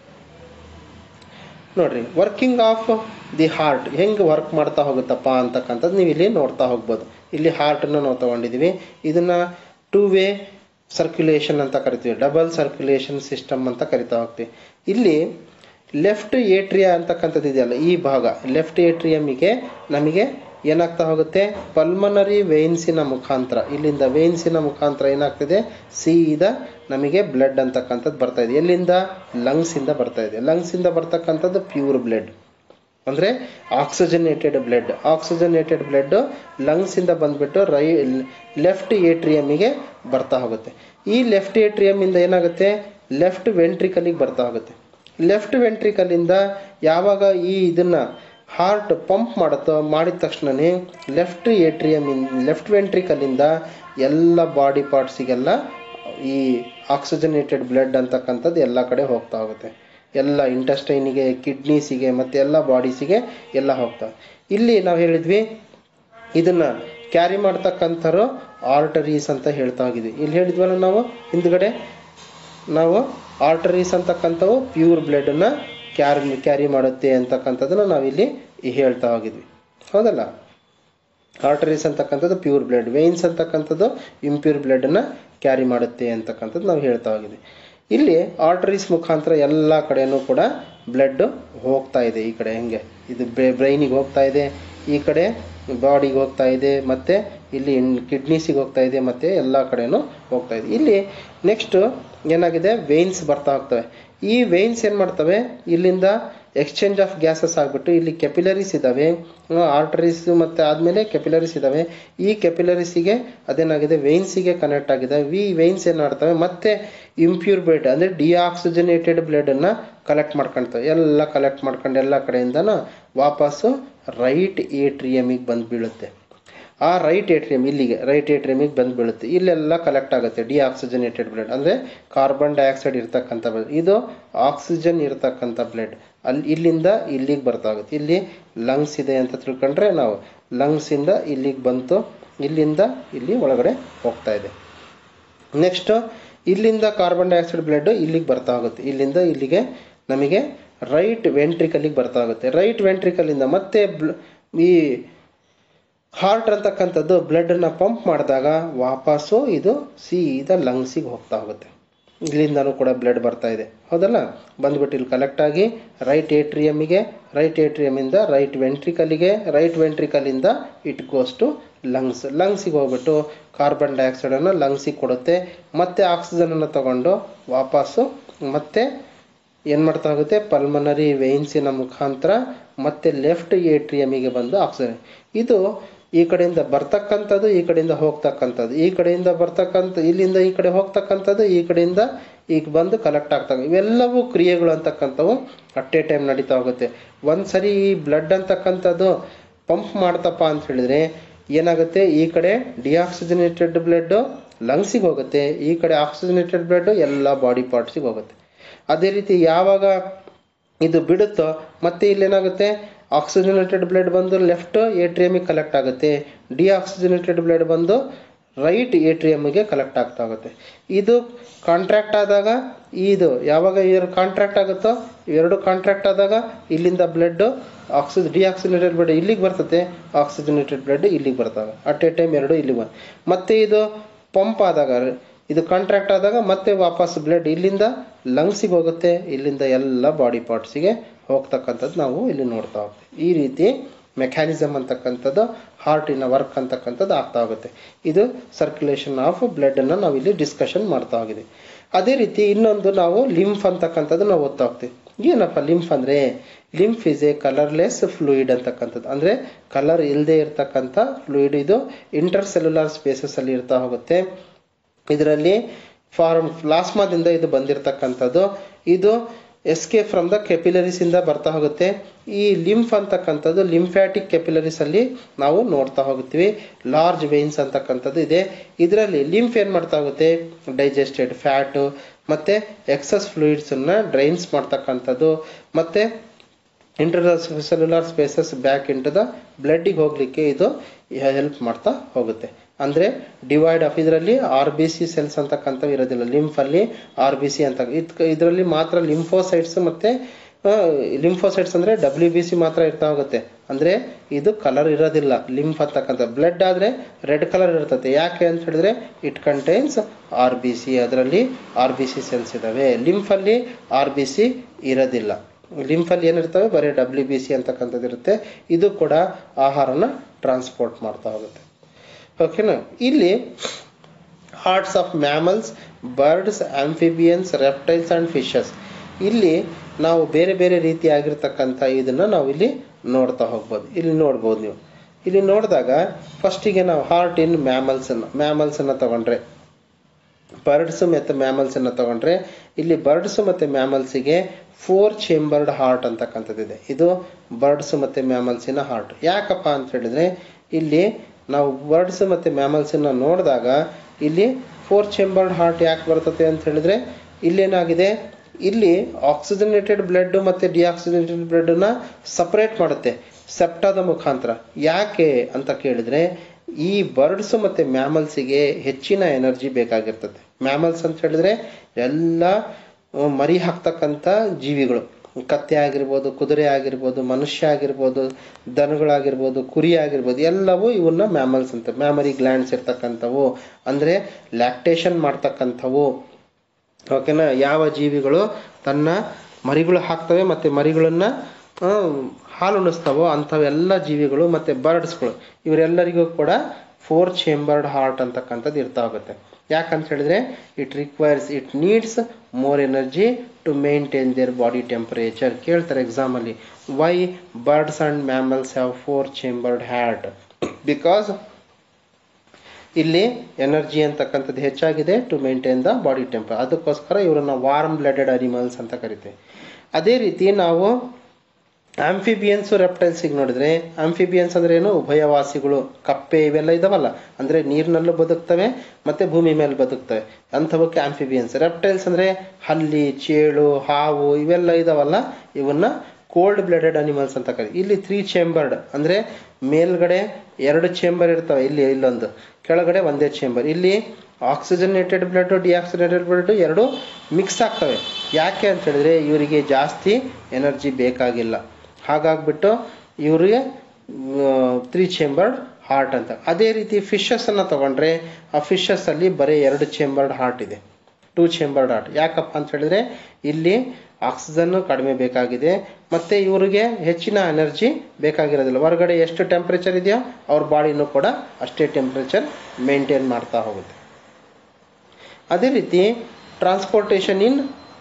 ನೋಡ್ರಿ ವರ್ಕಿಂಗ್ ಆಫ್ ದಿ ಹಾರ್ಟ್ ಹೆಂಗ್ ವರ್ಕ್ ಮಾಡ್ತಾ ಹೋಗುತ್ತಪ್ಪ ಅಂತಕ್ಕಂಥದ್ದು ನೀವು ಇಲ್ಲಿ ನೋಡ್ತಾ ಹೋಗ್ಬೋದು ಇಲ್ಲಿ ಹಾರ್ಟ್ ಅನ್ನು ನಾವು ತಗೊಂಡಿದೀವಿ ಇದನ್ನ ಟೂ ವೇ ಸರ್ಕ್ಯುಲೇಷನ್ ಅಂತ ಕರಿತೀವಿ ಡಬಲ್ ಸರ್ಕ್ಯುಲೇಷನ್ ಸಿಸ್ಟಮ್ ಅಂತ ಕರಿತಾ ಹೋಗ್ತೀವಿ ಇಲ್ಲಿ ಲೆಫ್ಟ್ ಏಟ್ರಿಯಾ ಅಂತಕ್ಕಂಥದ್ದು ಇದೆಯಲ್ಲ ಈ ಭಾಗ ಲೆಫ್ಟ್ ಏಟ್ರಿಯಮ್ಗೆ ನಮಗೆ ಏನಾಗ್ತಾ ಹೋಗುತ್ತೆ ಪಲ್ಮನರಿ ವೇನ್ಸಿನ ಮುಖಾಂತರ ಇಲ್ಲಿಂದ ವೇನ್ಸಿನ ಮುಖಾಂತರ ಏನಾಗ್ತಿದೆ ಸೀದಾ ನಮಗೆ ಬ್ಲಡ್ ಅಂತಕ್ಕಂಥದ್ದು ಬರ್ತಾ ಇದೆ ಎಲ್ಲಿಂದ ಲಂಗ್ಸ್ ಇಂದ ಬರ್ತಾ ಇದೆ ಲಂಗ್ಸ್ ಇಂದ ಬರ್ತಕ್ಕಂಥದ್ದು ಪ್ಯೂರ್ ಬ್ಲಡ್ ಅಂದ್ರೆ oxygenated blood oxygenated blood lungs ಇಂದ ಬಂದ್ಬಿಟ್ಟು ರೈ ಲೆಫ್ಟ್ ಏಟ್ರಿಯಮ್ಗೆ ಬರ್ತಾ ಹೋಗುತ್ತೆ ಈ ಲೆಫ್ಟ್ ಏಟ್ರಿಯಮ್ ಇಂದ ಏನಾಗುತ್ತೆ ಲೆಫ್ಟ್ ವೆಂಟ್ರಿಕಲಿಗೆ ಬರ್ತಾ ಹೋಗುತ್ತೆ ಲೆಫ್ಟ್ ವೆಂಟ್ರಿಕಲ್ ಇಂದ ಯಾವಾಗ ಈ ಇದನ್ನ ಹಾರ್ಟ್ ಪಂಪ್ ಮಾಡುತ್ತೋ ಮಾಡಿದ ತಕ್ಷಣನೇ ಲೆಫ್ಟ್ ಏಟ್ರಿಯಮ್ ಲೆಫ್ಟ್ ವೆಂಟ್ರಿಕಲ್ ಇಂದ ಎಲ್ಲ ಬಾಡಿ ಪಾರ್ಟ್ಸಿಗೆಲ್ಲ ಈ ಆಕ್ಸಿಜನೇಟೆಡ್ ಬ್ಲಡ್ ಅಂತಕ್ಕಂಥದ್ದು ಎಲ್ಲ ಕಡೆ ಹೋಗ್ತಾ ಹೋಗುತ್ತೆ ಎಲ್ಲ ಇಂಟೆಸ್ಟೈನಿಗೆ ಕಿಡ್ನೀಸಿಗೆ ಮತ್ತೆ ಎಲ್ಲ ಬಾಡೀಸಿಗೆ ಎಲ್ಲ ಹೋಗ್ತಾ ಇಲ್ಲಿ ನಾವು ಹೇಳಿದ್ವಿ ಇದನ್ನ ಕ್ಯಾರಿ ಮಾಡ್ತಕ್ಕಂಥವ್ರು ಆರ್ಟರೀಸ್ ಅಂತ ಹೇಳ್ತಾ ಹೋಗಿದ್ವಿ ಇಲ್ಲಿ ಹೇಳಿದ್ವಲ್ಲ ನಾವು ಹಿಂದ್ಗಡೆ ನಾವು ಆರ್ಟರೀಸ್ ಅಂತಕ್ಕಂಥವು ಪ್ಯೂರ್ ಬ್ಲಡ್ನ ಕ್ಯಾರಿ ಕ್ಯಾರಿ ಮಾಡುತ್ತೆ ಅಂತಕ್ಕಂಥದ್ದನ್ನ ನಾವಿಲ್ಲಿ ಹೇಳ್ತಾ ಹೋಗಿದ್ವಿ ಹೌದಲ್ಲ ಆರ್ಟರೀಸ್ ಅಂತಕ್ಕಂಥದ್ದು ಪ್ಯೂರ್ ಬ್ಲಡ್ ವೇನ್ಸ್ ಅಂತಕ್ಕಂಥದ್ದು ಇಂಪ್ಯೂರ್ ಬ್ಲಡ್ನ ಕ್ಯಾರಿ ಮಾಡುತ್ತೆ ಅಂತಕ್ಕಂಥದ್ದು ನಾವು ಹೇಳ್ತಾ ಹೋಗಿದ್ವಿ ಇಲ್ಲಿ ಆರ್ಟರೀಸ್ ಮುಖಾಂತರ ಎಲ್ಲ ಕಡೆನೂ ಕೂಡ ಬ್ಲಡ್ ಹೋಗ್ತಾ ಇದೆ ಈ ಕಡೆ ಹೆಂಗೆ ಇದು ಬ್ರೈನಿಗೆ ಹೋಗ್ತಾ ಇದೆ ಈ ಕಡೆ ಬಾಡಿಗೆ ಹೋಗ್ತಾ ಇದೆ ಮತ್ತೆ ಇಲ್ಲಿ ಕಿಡ್ನೀಸಿಗೆ ಹೋಗ್ತಾ ಇದೆ ಮತ್ತೆ ಎಲ್ಲ ಕಡೆನೂ ಹೋಗ್ತಾ ಇದೆ ಇಲ್ಲಿ ನೆಕ್ಸ್ಟ್ ಏನಾಗಿದೆ ವೇನ್ಸ್ ಬರ್ತಾ ಹೋಗ್ತವೆ ಈ ವೇನ್ಸ್ ಏನು ಮಾಡ್ತವೆ ಇಲ್ಲಿಂದ ಎಕ್ಸ್ಚೇಂಜ್ ಆಫ್ ಗ್ಯಾಸಸ್ ಆಗಿಬಿಟ್ಟು ಇಲ್ಲಿ ಕೆಪಿಲರೀಸ್ ಇದ್ದಾವೆ ಆರ್ಟರೀಸ್ ಮತ್ತೆ ಆದಮೇಲೆ ಕೆಪಿಲರೀಸ್ ಇದ್ದಾವೆ ಈ ಕೆಪಿಲರೀಸಿಗೆ ಅದೇನಾಗಿದೆ ವೇನ್ಸಿಗೆ ಕನೆಕ್ಟ್ ಆಗಿದೆ ಈ ವೇನ್ಸ್ ಏನು ಮಾಡ್ತವೆ ಮತ್ತೆ ಇಂಪ್ಯೂರ್ ಬ್ಲಡ್ ಅಂದರೆ ಡಿಆಕ್ಸಿಜನೇಟೆಡ್ ಬ್ಲಡನ್ನು ಕಲೆಕ್ಟ್ ಮಾಡ್ಕೊಳ್ತವೆ ಎಲ್ಲ ಕಲೆಕ್ಟ್ ಮಾಡ್ಕೊಂಡು ಎಲ್ಲ ಕಡೆಯಿಂದನೂ ವಾಪಸ್ಸು ರೈಟ್ ಏಟ್ರಿಯಮಿಗೆ ಬಂದು ಬೀಳುತ್ತೆ ಆ ರೈಟ್ ಏಟ್ರಿಯಮ್ ಇಲ್ಲಿಗೆ ರೈಟ್ ಏಟ್ರಿಯಮಿಗೆ ಬಂದು ಬೀಳುತ್ತೆ ಇಲ್ಲೆಲ್ಲ ಕಲೆಕ್ಟ್ ಆಗುತ್ತೆ ಡಿಆಕ್ಸಿಜನೇಟೆಡ್ ಬ್ಲಡ್ ಅಂದರೆ ಕಾರ್ಬನ್ ಡೈಆಕ್ಸೈಡ್ ಇರ್ತಕ್ಕಂಥ ಬ್ಲಡ್ ಇದು ಆಕ್ಸಿಜನ್ ಇರ್ತಕ್ಕಂಥ ಬ್ಲಡ್ ಅಲ್ಲಿ ಇಲ್ಲಿಂದ ಇಲ್ಲಿಗೆ ಬರ್ತಾಗುತ್ತೆ ಇಲ್ಲಿ ಲಂಗ್ಸ್ ಇದೆ ಅಂತ ತಿಳ್ಕೊಂಡ್ರೆ ನಾವು ಲಂಗ್ಸಿಂದ ಇಲ್ಲಿಗೆ ಬಂತು ಇಲ್ಲಿಂದ ಇಲ್ಲಿ ಒಳಗಡೆ ಹೋಗ್ತಾ ಇದೆ ನೆಕ್ಸ್ಟ್ ಇಲ್ಲಿಂದ ಕಾರ್ಬನ್ ಡೈಆಕ್ಸೈಡ್ ಬ್ಲಡ್ ಇಲ್ಲಿಗೆ ಬರ್ತಾ ಹೋಗುತ್ತೆ ಇಲ್ಲಿಂದ ಇಲ್ಲಿಗೆ ನಮಗೆ ರೈಟ್ ವೆಂಟ್ರಿಕಲಿಗೆ ಬರ್ತಾ ಹೋಗುತ್ತೆ ರೈಟ್ ವೆಂಟ್ರಿಕಲಿಂದ ಮತ್ತೆ ಈ ಹಾರ್ಟ್ ಅಂತಕ್ಕಂಥದ್ದು ಬ್ಲಡ್ನ ಪಂಪ್ ಮಾಡಿದಾಗ ವಾಪಸ್ಸು ಇದು ಸೀದಾ ಲಂಗ್ಸಿಗೆ ಹೋಗ್ತಾ ಹೋಗುತ್ತೆ ಇಲ್ಲಿಂದನೂ ಕೂಡ ಬ್ಲಡ್ ಬರ್ತಾ ಇದೆ ಹೌದಲ್ಲ ಬಂದ್ಬಿಟ್ಟು ಇಲ್ಲಿ ಕಲೆಕ್ಟ್ ಆಗಿ ರೈಟ್ ಏಟ್ರಿಯಮ್ಮಿಗೆ ರೈಟ್ ಏಟ್ರಿಯಮಿಂದ ರೈಟ್ ವೆಂಟ್ರಿಕಲಿಗೆ ರೈಟ್ ವೆಂಟ್ರಿಕಲಿಂದ ಇಟ್ ಗೋಸ್ ಟು ಲಂಗ್ಸ್ ಲಂಗ್ಸಿಗೆ ಹೋಗ್ಬಿಟ್ಟು ಕಾರ್ಬನ್ ಡೈಆಕ್ಸೈಡನ್ನು ಲಂಗ್ಸಿಗೆ ಕೊಡುತ್ತೆ ಮತ್ತೆ ಆಕ್ಸಿಜನನ್ನು ತಗೊಂಡು ವಾಪಸ್ಸು ಮತ್ತೆ ಏನು ಮಾಡ್ತಾ ಹೋಗುತ್ತೆ ಪಲ್ಮನರಿ ವೇನ್ಸಿನ ಮುಖಾಂತರ ಮತ್ತೆ ಲೆಫ್ಟ್ ಏಟ್ರಿಯಮಿಗೆ ಬಂದು ಆಕ್ಸಿಜನ್ ಇದು ಈ ಕಡೆಯಿಂದ ಬರ್ತಕ್ಕಂಥದ್ದು ಈ ಕಡೆಯಿಂದ ಹೋಗ್ತಕ್ಕಂಥದ್ದು ಈ ಕಡೆಯಿಂದ ಬರ್ತಕ್ಕಂಥ ಇಲ್ಲಿಂದ ಈ ಕಡೆ ಹೋಗ್ತಕ್ಕಂಥದ್ದು ಈ ಕಡೆಯಿಂದ ಈಗ ಬಂದು ಕಲೆಕ್ಟ್ ಆಗ್ತವೆ ಇವೆಲ್ಲವೂ ಕ್ರಿಯೆಗಳು ಅಂತಕ್ಕಂಥವು ಅಟ್ ಎ ಟೈಮ್ ನಡೀತಾ ಹೋಗುತ್ತೆ ಒಂದ್ಸರಿ ಈ ಬ್ಲಡ್ ಅಂತಕ್ಕಂಥದ್ದು ಪಂಪ್ ಮಾಡ್ತಪ್ಪ ಅಂತ ಹೇಳಿದ್ರೆ ಏನಾಗುತ್ತೆ ಈ ಕಡೆ ಡಿಆಕ್ಸಿಜನೇಟೆಡ್ ಬ್ಲಡ್ ಲಂಗ್ಸಿಗೆ ಹೋಗುತ್ತೆ ಈ ಕಡೆ ಆಕ್ಸಿಜನೇಟೆಡ್ ಬ್ಲಡ್ ಎಲ್ಲ ಬಾಡಿ ಪಾರ್ಟ್ಸಿಗೆ ಹೋಗುತ್ತೆ ಅದೇ ರೀತಿ ಯಾವಾಗ ಇದು ಬಿಡುತ್ತೋ ಮತ್ತೆ ಇಲ್ಲೇನಾಗುತ್ತೆ ಆಕ್ಸಿಜನೇಟೆಡ್ ಬ್ಲಡ್ ಬಂದು ಲೆಫ್ಟ್ ಏಟ್ರಿಯಮಿಗೆ ಕಲೆಕ್ಟ್ ಆಗುತ್ತೆ ಡಿಆಕ್ಸಿಜನೇಟೆಡ್ ಬ್ಲಡ್ ಬಂದು ರೈಟ್ ಏಟ್ರಿಯಮ್ಗೆ ಕಲೆಕ್ಟ್ ಆಗ್ತಾ ಹೋಗುತ್ತೆ ಇದು ಕಾಂಟ್ರಾಕ್ಟ್ ಆದಾಗ ಇದು ಯಾವಾಗ ಇವರು ಕಾಂಟ್ರಾಕ್ಟ್ ಆಗುತ್ತೋ ಎರಡು ಕಾಂಟ್ರಾಕ್ಟ್ ಆದಾಗ ಇಲ್ಲಿಂದ ಬ್ಲಡ್ ಆಕ್ಸಿಜನ್ ಡಿಆಕ್ಸಿಜನೇಟೆಡ್ ಬ್ಲಡ್ ಇಲ್ಲಿಗೆ ಬರ್ತದೆ ಆಕ್ಸಿಜನೇಟೆಡ್ ಬ್ಲಡ್ ಇಲ್ಲಿಗೆ ಬರ್ತವೆ ಅಟ್ ಎ ಟೈಮ್ ಎರಡು ಇಲ್ಲಿಗೆ ಮತ್ತೆ ಇದು ಪಂಪ್ ಆದಾಗ ಇದು ಕಾಂಟ್ರಾಕ್ಟ್ ಆದಾಗ ಮತ್ತೆ ವಾಪಸ್ ಬ್ಲಡ್ ಇಲ್ಲಿಂದ ಲಂಗ್ಸಿಗೆ ಹೋಗುತ್ತೆ ಇಲ್ಲಿಂದ ಎಲ್ಲ ಬಾಡಿ ಪಾರ್ಟ್ಸಿಗೆ ಹೋಗ್ತಕ್ಕಂಥದ್ದು ನಾವು ಇಲ್ಲಿ ನೋಡ್ತಾ ಹೋಗ್ತೀವಿ ಈ ರೀತಿ ಮೆಕ್ಯಾನಿಸಮ್ ಅಂತಕ್ಕಂಥದ್ದು ಹಾರ್ಟಿನ ವರ್ಕ್ ಅಂತಕ್ಕಂಥದ್ದು ಆಗ್ತಾ ಹೋಗುತ್ತೆ ಇದು ಸರ್ಕ್ಯುಲೇಷನ್ ಆಫ್ ಬ್ಲಡನ್ನು ನಾವು ಇಲ್ಲಿ ಡಿಸ್ಕಷನ್ ಮಾಡ್ತಾ ಹೋಗಿದ್ದೀವಿ ಅದೇ ರೀತಿ ಇನ್ನೊಂದು ನಾವು ಲಿಂಫ್ ಅಂತಕ್ಕಂಥದ್ದು ನಾವು ಓದ್ತಾ ಹೋಗ್ತೀವಿ ಏನಪ್ಪ ಲಿಂಫ್ ಅಂದರೆ lymph is a colourless fluid ಅಂತಕ್ಕಂಥದ್ದು ಅಂದರೆ ಕಲರ್ ಇಲ್ಲದೆ ಇರತಕ್ಕಂಥ ಫ್ಲೂಯಿಡ್ ಇದು ಇಂಟರ್ ಸೆಲ್ಯುಲಾರ್ ಸ್ಪೇಸಸ್ ಅಲ್ಲಿ ಇರ್ತಾ ಹೋಗುತ್ತೆ ಇದರಲ್ಲಿ ಫಾರ್ಮ್ ಪ್ಲಾಸ್ಮಾದಿಂದ ಇದು ಬಂದಿರತಕ್ಕಂಥದ್ದು ಇದು ಎಸ್ಕೆ ಫ್ರಮ್ ದ ಕೆಪಿಲರೀಸ್ ಇಂದ ಬರ್ತಾ ಹೋಗುತ್ತೆ ಈ ಲಿಂಫ್ ಅಂತಕ್ಕಂಥದ್ದು ಲಿಂಫ್ಯಾಟಿಕ್ ಕೆಪಿಲರೀಸ್ ಅಲ್ಲಿ ನಾವು ನೋಡ್ತಾ ಹೋಗ್ತೀವಿ ಲಾರ್ಜ್ ವೇನ್ಸ್ ಅಂತಕ್ಕಂಥದ್ದು ಇದೆ ಇದರಲ್ಲಿ ಲಿಂಫ್ ಏನ್ ಮಾಡ್ತಾ ಹೋಗುತ್ತೆ ಡೈಜೆಸ್ಟೆಡ್ ಫ್ಯಾಟ್ ಮತ್ತೆ ಎಕ್ಸಸ್ ಫ್ಲೂಯಿಡ್ಸ್ ಅನ್ನ ಡ್ರೈನ್ಸ್ ಮಾಡ್ತಕ್ಕಂಥದ್ದು ಮತ್ತೆ intercellular spaces back into the ಬ್ಲಡ್ಡಿಗೆ ಹೋಗ್ಲಿಕ್ಕೆ ಇದು ಹೆಲ್ಪ್ ಮಾಡ್ತಾ ಹೋಗುತ್ತೆ ಅಂದ್ರೆ ಡಿವೈಡ್ ಆಫ್ ಇದರಲ್ಲಿ ಆರ್ ಬಿ ಸಿ ಸೆಲ್ಸ್ ಅಂತಕ್ಕಂಥವು ಇರೋದಿಲ್ಲ ಲಿಂಫ್ ಅಲ್ಲಿ ಆರ್ ಬಿ ಸಿ ಅಂತ ಇದರಲ್ಲಿ ಮಾತ್ರ ಲಿಂಫೋಸೈಟ್ಸ್ ಮತ್ತೆ ಲಿಂಫೋಸೈಟ್ಸ್ ಅಂದ್ರೆ ಡಬ್ಲ್ಯೂ ಬಿ ಸಿ ಮಾತ್ರ ಇರ್ತಾ ಹೋಗುತ್ತೆ ಅಂದ್ರೆ ಇದು ಕಲರ್ ಇರೋದಿಲ್ಲ ಲಿಂಫ್ ಅಂತಕ್ಕಂಥ ಬ್ಲಡ್ ಆದ್ರೆ ರೆಡ್ ಕಲರ್ ಇರ್ತದೆ ಯಾಕೆ ಅಂತ ಹೇಳಿದ್ರೆ it contains R B C ಅದರಲ್ಲಿ ಆರ್ ಬಿ ಸಿ ಸೆಲ್ಸ್ ಇದಾವೆ ಲಿಂಫ್ ಅಲ್ಲಿ ಆರ್ ಬಿ ಸಿ ಇರೋದಿಲ್ಲ ಲಿಂಫ್ ಅಲ್ಲಿ ಏನಿರ್ತವೆ ಬರೀ ಡಬ್ಲ್ಯೂ ಬಿ ಸಿ ಅಂತಕ್ಕಂಥದ್ದು ಇರುತ್ತೆ ಇದು ಕೂಡ ಆಹಾರನ ಟ್ರಾನ್ಸ್ಪೋರ್ಟ್ ಮಾಡ್ತಾ ಹೋಗುತ್ತೆ ಓಕೆನಾ ಇಲ್ಲಿ hearts of mammals birds amphibians reptiles and fishes ಇಲ್ಲಿ ನಾವು ಬೇರೆ ಬೇರೆ ರೀತಿಯಾಗಿರ್ತಕ್ಕಂಥ ಇದನ್ನ ನಾವು ಇಲ್ಲಿ ನೋಡ್ತಾ ಹೋಗ್ಬೋದು ಇಲ್ಲಿ ನೋಡ್ಬೋದು ನೀವು ಇಲ್ಲಿ ನೋಡಿದಾಗ ಫಸ್ಟಿಗೆ ನಾವು ಹಾರ್ಟ್ ಇನ್ ಮ್ಯಾಮಲ್ಸ್ ಅನ್ನ ಮ್ಯಾಮಲ್ಸ್ ಅನ್ನ ತಗೊಂಡ್ರೆ ಬರ್ಡ್ಸ್ ಮತ್ತು ಮ್ಯಾಮಲ್ಸ್ ಅನ್ನ ತಗೊಂಡ್ರೆ ಇಲ್ಲಿ ಬರ್ಡ್ಸ್ ಮತ್ತು ಮ್ಯಾಮಲ್ಸಿಗೆ ಫೋರ್ ಚೇಂಬರ್ಡ್ ಹಾರ್ಟ್ ಅಂತಕ್ಕಂಥದ್ದಿದೆ ಇದು ಬರ್ಡ್ಸ್ ಮತ್ತು ಮ್ಯಾಮಲ್ಸಿನ ಹಾರ್ಟ್ ಯಾಕಪ್ಪ ಅಂತ ಹೇಳಿದ್ರೆ ಇಲ್ಲಿ ನಾವು ಬರ್ಡ್ಸ್ ಮತ್ತು ಮ್ಯಾಮಲ್ಸನ್ನ ನೋಡಿದಾಗ ಇಲ್ಲಿ ಫೋರ್ ಚೇಂಬರ್ಡ್ ಹಾರ್ಟ್ ಯಾಕೆ ಬರ್ತದೆ ಅಂತ ಹೇಳಿದ್ರೆ ಇಲ್ಲೇನಾಗಿದೆ ಇಲ್ಲಿ ಆಕ್ಸಿಜನೇಟೆಡ್ ಬ್ಲಡ್ ಮತ್ತೆ ಡಿಆಕ್ಸಿಜನೇಟೆಡ್ ಬ್ಲಡ್ ನ ಸಪರೇಟ್ ಮಾಡುತ್ತೆ ಸೆಪ್ಟಾದ ಮುಖಾಂತರ ಯಾಕೆ ಅಂತ ಕೇಳಿದ್ರೆ ಈ ಬರ್ಡ್ಸ್ ಮತ್ತೆ ಮ್ಯಾಮಲ್ಸಿಗೆ ಹೆಚ್ಚಿನ ಎನರ್ಜಿ ಬೇಕಾಗಿರ್ತದೆ ಮ್ಯಾಮಲ್ಸ್ ಅಂತ ಹೇಳಿದ್ರೆ ಎಲ್ಲ ಆ, ಮರಿ ಹಾಕ್ತಕ್ಕಂಥ ಜೀವಿಗಳು ಕತ್ತೆ ಆಗಿರ್ಬೋದು ಕುದುರೆ ಆಗಿರ್ಬೋದು ಮನುಷ್ಯ ಆಗಿರ್ಬೋದು ದನಗಳಾಗಿರ್ಬೋದು ಕುರಿ ಆಗಿರ್ಬೋದು ಎಲ್ಲವೂ ಇವನ್ನ ಮ್ಯಾಮಲ್ಸ್ ಅಂತ ಮ್ಯಾಮರಿ ಗ್ಲ್ಯಾಂಡ್ಸ್ ಇರ್ತಕ್ಕಂಥವು ಅಂದ್ರೆ ಲ್ಯಾಕ್ಟೇಷನ್ ಮಾಡ್ತಕ್ಕಂಥವು ಓಕೆನಾ ಯಾವ ಜೀವಿಗಳು ತನ್ನ ಮರಿಗಳು ಹಾಕ್ತವೆ ಮತ್ತೆ ಮರಿಗಳನ್ನ ಆ, ಹಾಲು ಉಣಿಸ್ತಾವೋ ಅಂಥವೆಲ್ಲ ಜೀವಿಗಳು ಮತ್ತೆ ಬರ್ಡ್ಸ್ಗಳು ಇವರೆಲ್ಲರಿಗೂ ಕೂಡ ಫೋರ್ ಚೇಂಬರ್ಡ್ ಹಾರ್ಟ್ ಅಂತಕ್ಕಂಥದ್ದು ಇರ್ತಾ ಹೋಗುತ್ತೆ ಯಾಕಂತ ಹೇಳಿದ್ರೆ it requires it needs more energy to maintain their body temperature ಕೇಳ್ತಾರೆ ಎಕ್ಸಾಮ್ ಅಲ್ಲಿ why birds and mammals have four chambered heart because ಇಲ್ಲಿ ಎನರ್ಜಿ ಅಂತಕ್ಕಂಥದ್ದು ಹೆಚ್ಚಾಗಿದೆ to maintain the body temper ಅದಕ್ಕೋಸ್ಕರ ಇವರನ್ನ ವಾರ್ಮ್ ಬ್ಲಡೆಡ್ ಅನಿಮಲ್ಸ್ ಅಂತ ಕರಿತೀವಿ ಅದೇ ರೀತಿ ನಾವು ಆಂಫಿಬಿಯನ್ಸ್ ರೆಪ್ಟೈಲ್ಸಿಗೆ ನೋಡಿದ್ರೆ ಆಂಫಿಬಿಯನ್ಸ್ ಅಂದ್ರೆ ಏನು ಉಭಯವಾಸಿಗಳು ಕಪ್ಪೆ ಇವೆಲ್ಲ ಇದಾವಲ್ಲ ಅಂದ್ರೆ ನೀರಿನಲ್ಲೂ ಬದುಕ್ತವೆ ಮತ್ತೆ ಭೂಮಿ ಮೇಲೆ ಬದುಕ್ತವೆ ಅಂಥವಕ್ಕೆ ಆಂಫಿಬಿಯನ್ಸ್ ರೆಪ್ಟೈಲ್ಸ್ ಅಂದ್ರೆ ಹಲ್ಲಿ ಚೇಳು ಹಾವು ಇವೆಲ್ಲ ಇದಾವಲ್ಲ ಇವನ್ನ ಕೋಲ್ಡ್ ಬ್ಲಡೆಡ್ ಅನಿಮಲ್ಸ್ ಅಂತ ಕರಿ ಇಲ್ಲಿ ತ್ರೀ ಚೇಂಬರ್ಡ್ ಅಂದ್ರೆ ಮೇಲ್ಗಡೆ ಎರಡು ಚೇಂಬರ್ ಇರ್ತವೆ ಇಲ್ಲಿ ಇಲ್ಲೊಂದು ಕೆಳಗಡೆ ಒಂದೇ ಚೇಂಬರ್ ಇಲ್ಲಿ ಆಕ್ಸಿಜನೇಟೆಡ್ ಬ್ಲಡ್ ಡಿಆಕ್ಸಿಜನೇಟೆಡ್ ಬ್ಲಡ್ ಎರಡು ಮಿಕ್ಸ್ ಆಗ್ತವೆ ಯಾಕೆ ಅಂತ ಹೇಳಿದ್ರೆ ಇವರಿಗೆ ಜಾಸ್ತಿ ಎನರ್ಜಿ ಬೇಕಾಗಿಲ್ಲ ಹಾಗಾಗ್ಬಿಟ್ಟು ಇವರಿಗೆ ತ್ರೀ ಚೇಂಬರ್ಡ್ ಹಾರ್ಟ್ ಅಂತ ಅದೇ ರೀತಿ ಫಿಶಸ್ ಅನ್ನ ತಗೊಂಡ್ರೆ ಆ ಫಿಶಸ್ ಅಲ್ಲಿ ಬರೀ ಎರಡು ಚೇಂಬರ್ಡ್ ಹಾರ್ಟ್ ಇದೆ ಟೂ ಚೇಂಬರ್ಡ್ ಹಾರ್ಟ್ ಯಾಕಪ್ಪ ಅಂತ ಹೇಳಿದ್ರೆ ಇಲ್ಲಿ ಆಕ್ಸಿಜನ್ ಕಡಿಮೆ ಬೇಕಾಗಿದೆ ಮತ್ತೆ ಇವರಿಗೆ ಹೆಚ್ಚಿನ ಎನರ್ಜಿ ಬೇಕಾಗಿರೋದಿಲ್ಲ ಹೊರಗಡೆ ಎಷ್ಟು ಟೆಂಪರೇಚರ್ ಇದೆಯೋ ಅವ್ರ ಬಾಡಿನೂ ಕೂಡ ಅಷ್ಟೇ ಟೆಂಪರೇಚರ್ ಮೇಂಟೈನ್ ಮಾಡ್ತಾ ಹೋಗುತ್ತೆ ಅದೇ ರೀತಿ ಟ್ರಾನ್ಸ್ಪೋರ್ಟೇಷನ್ ಇನ್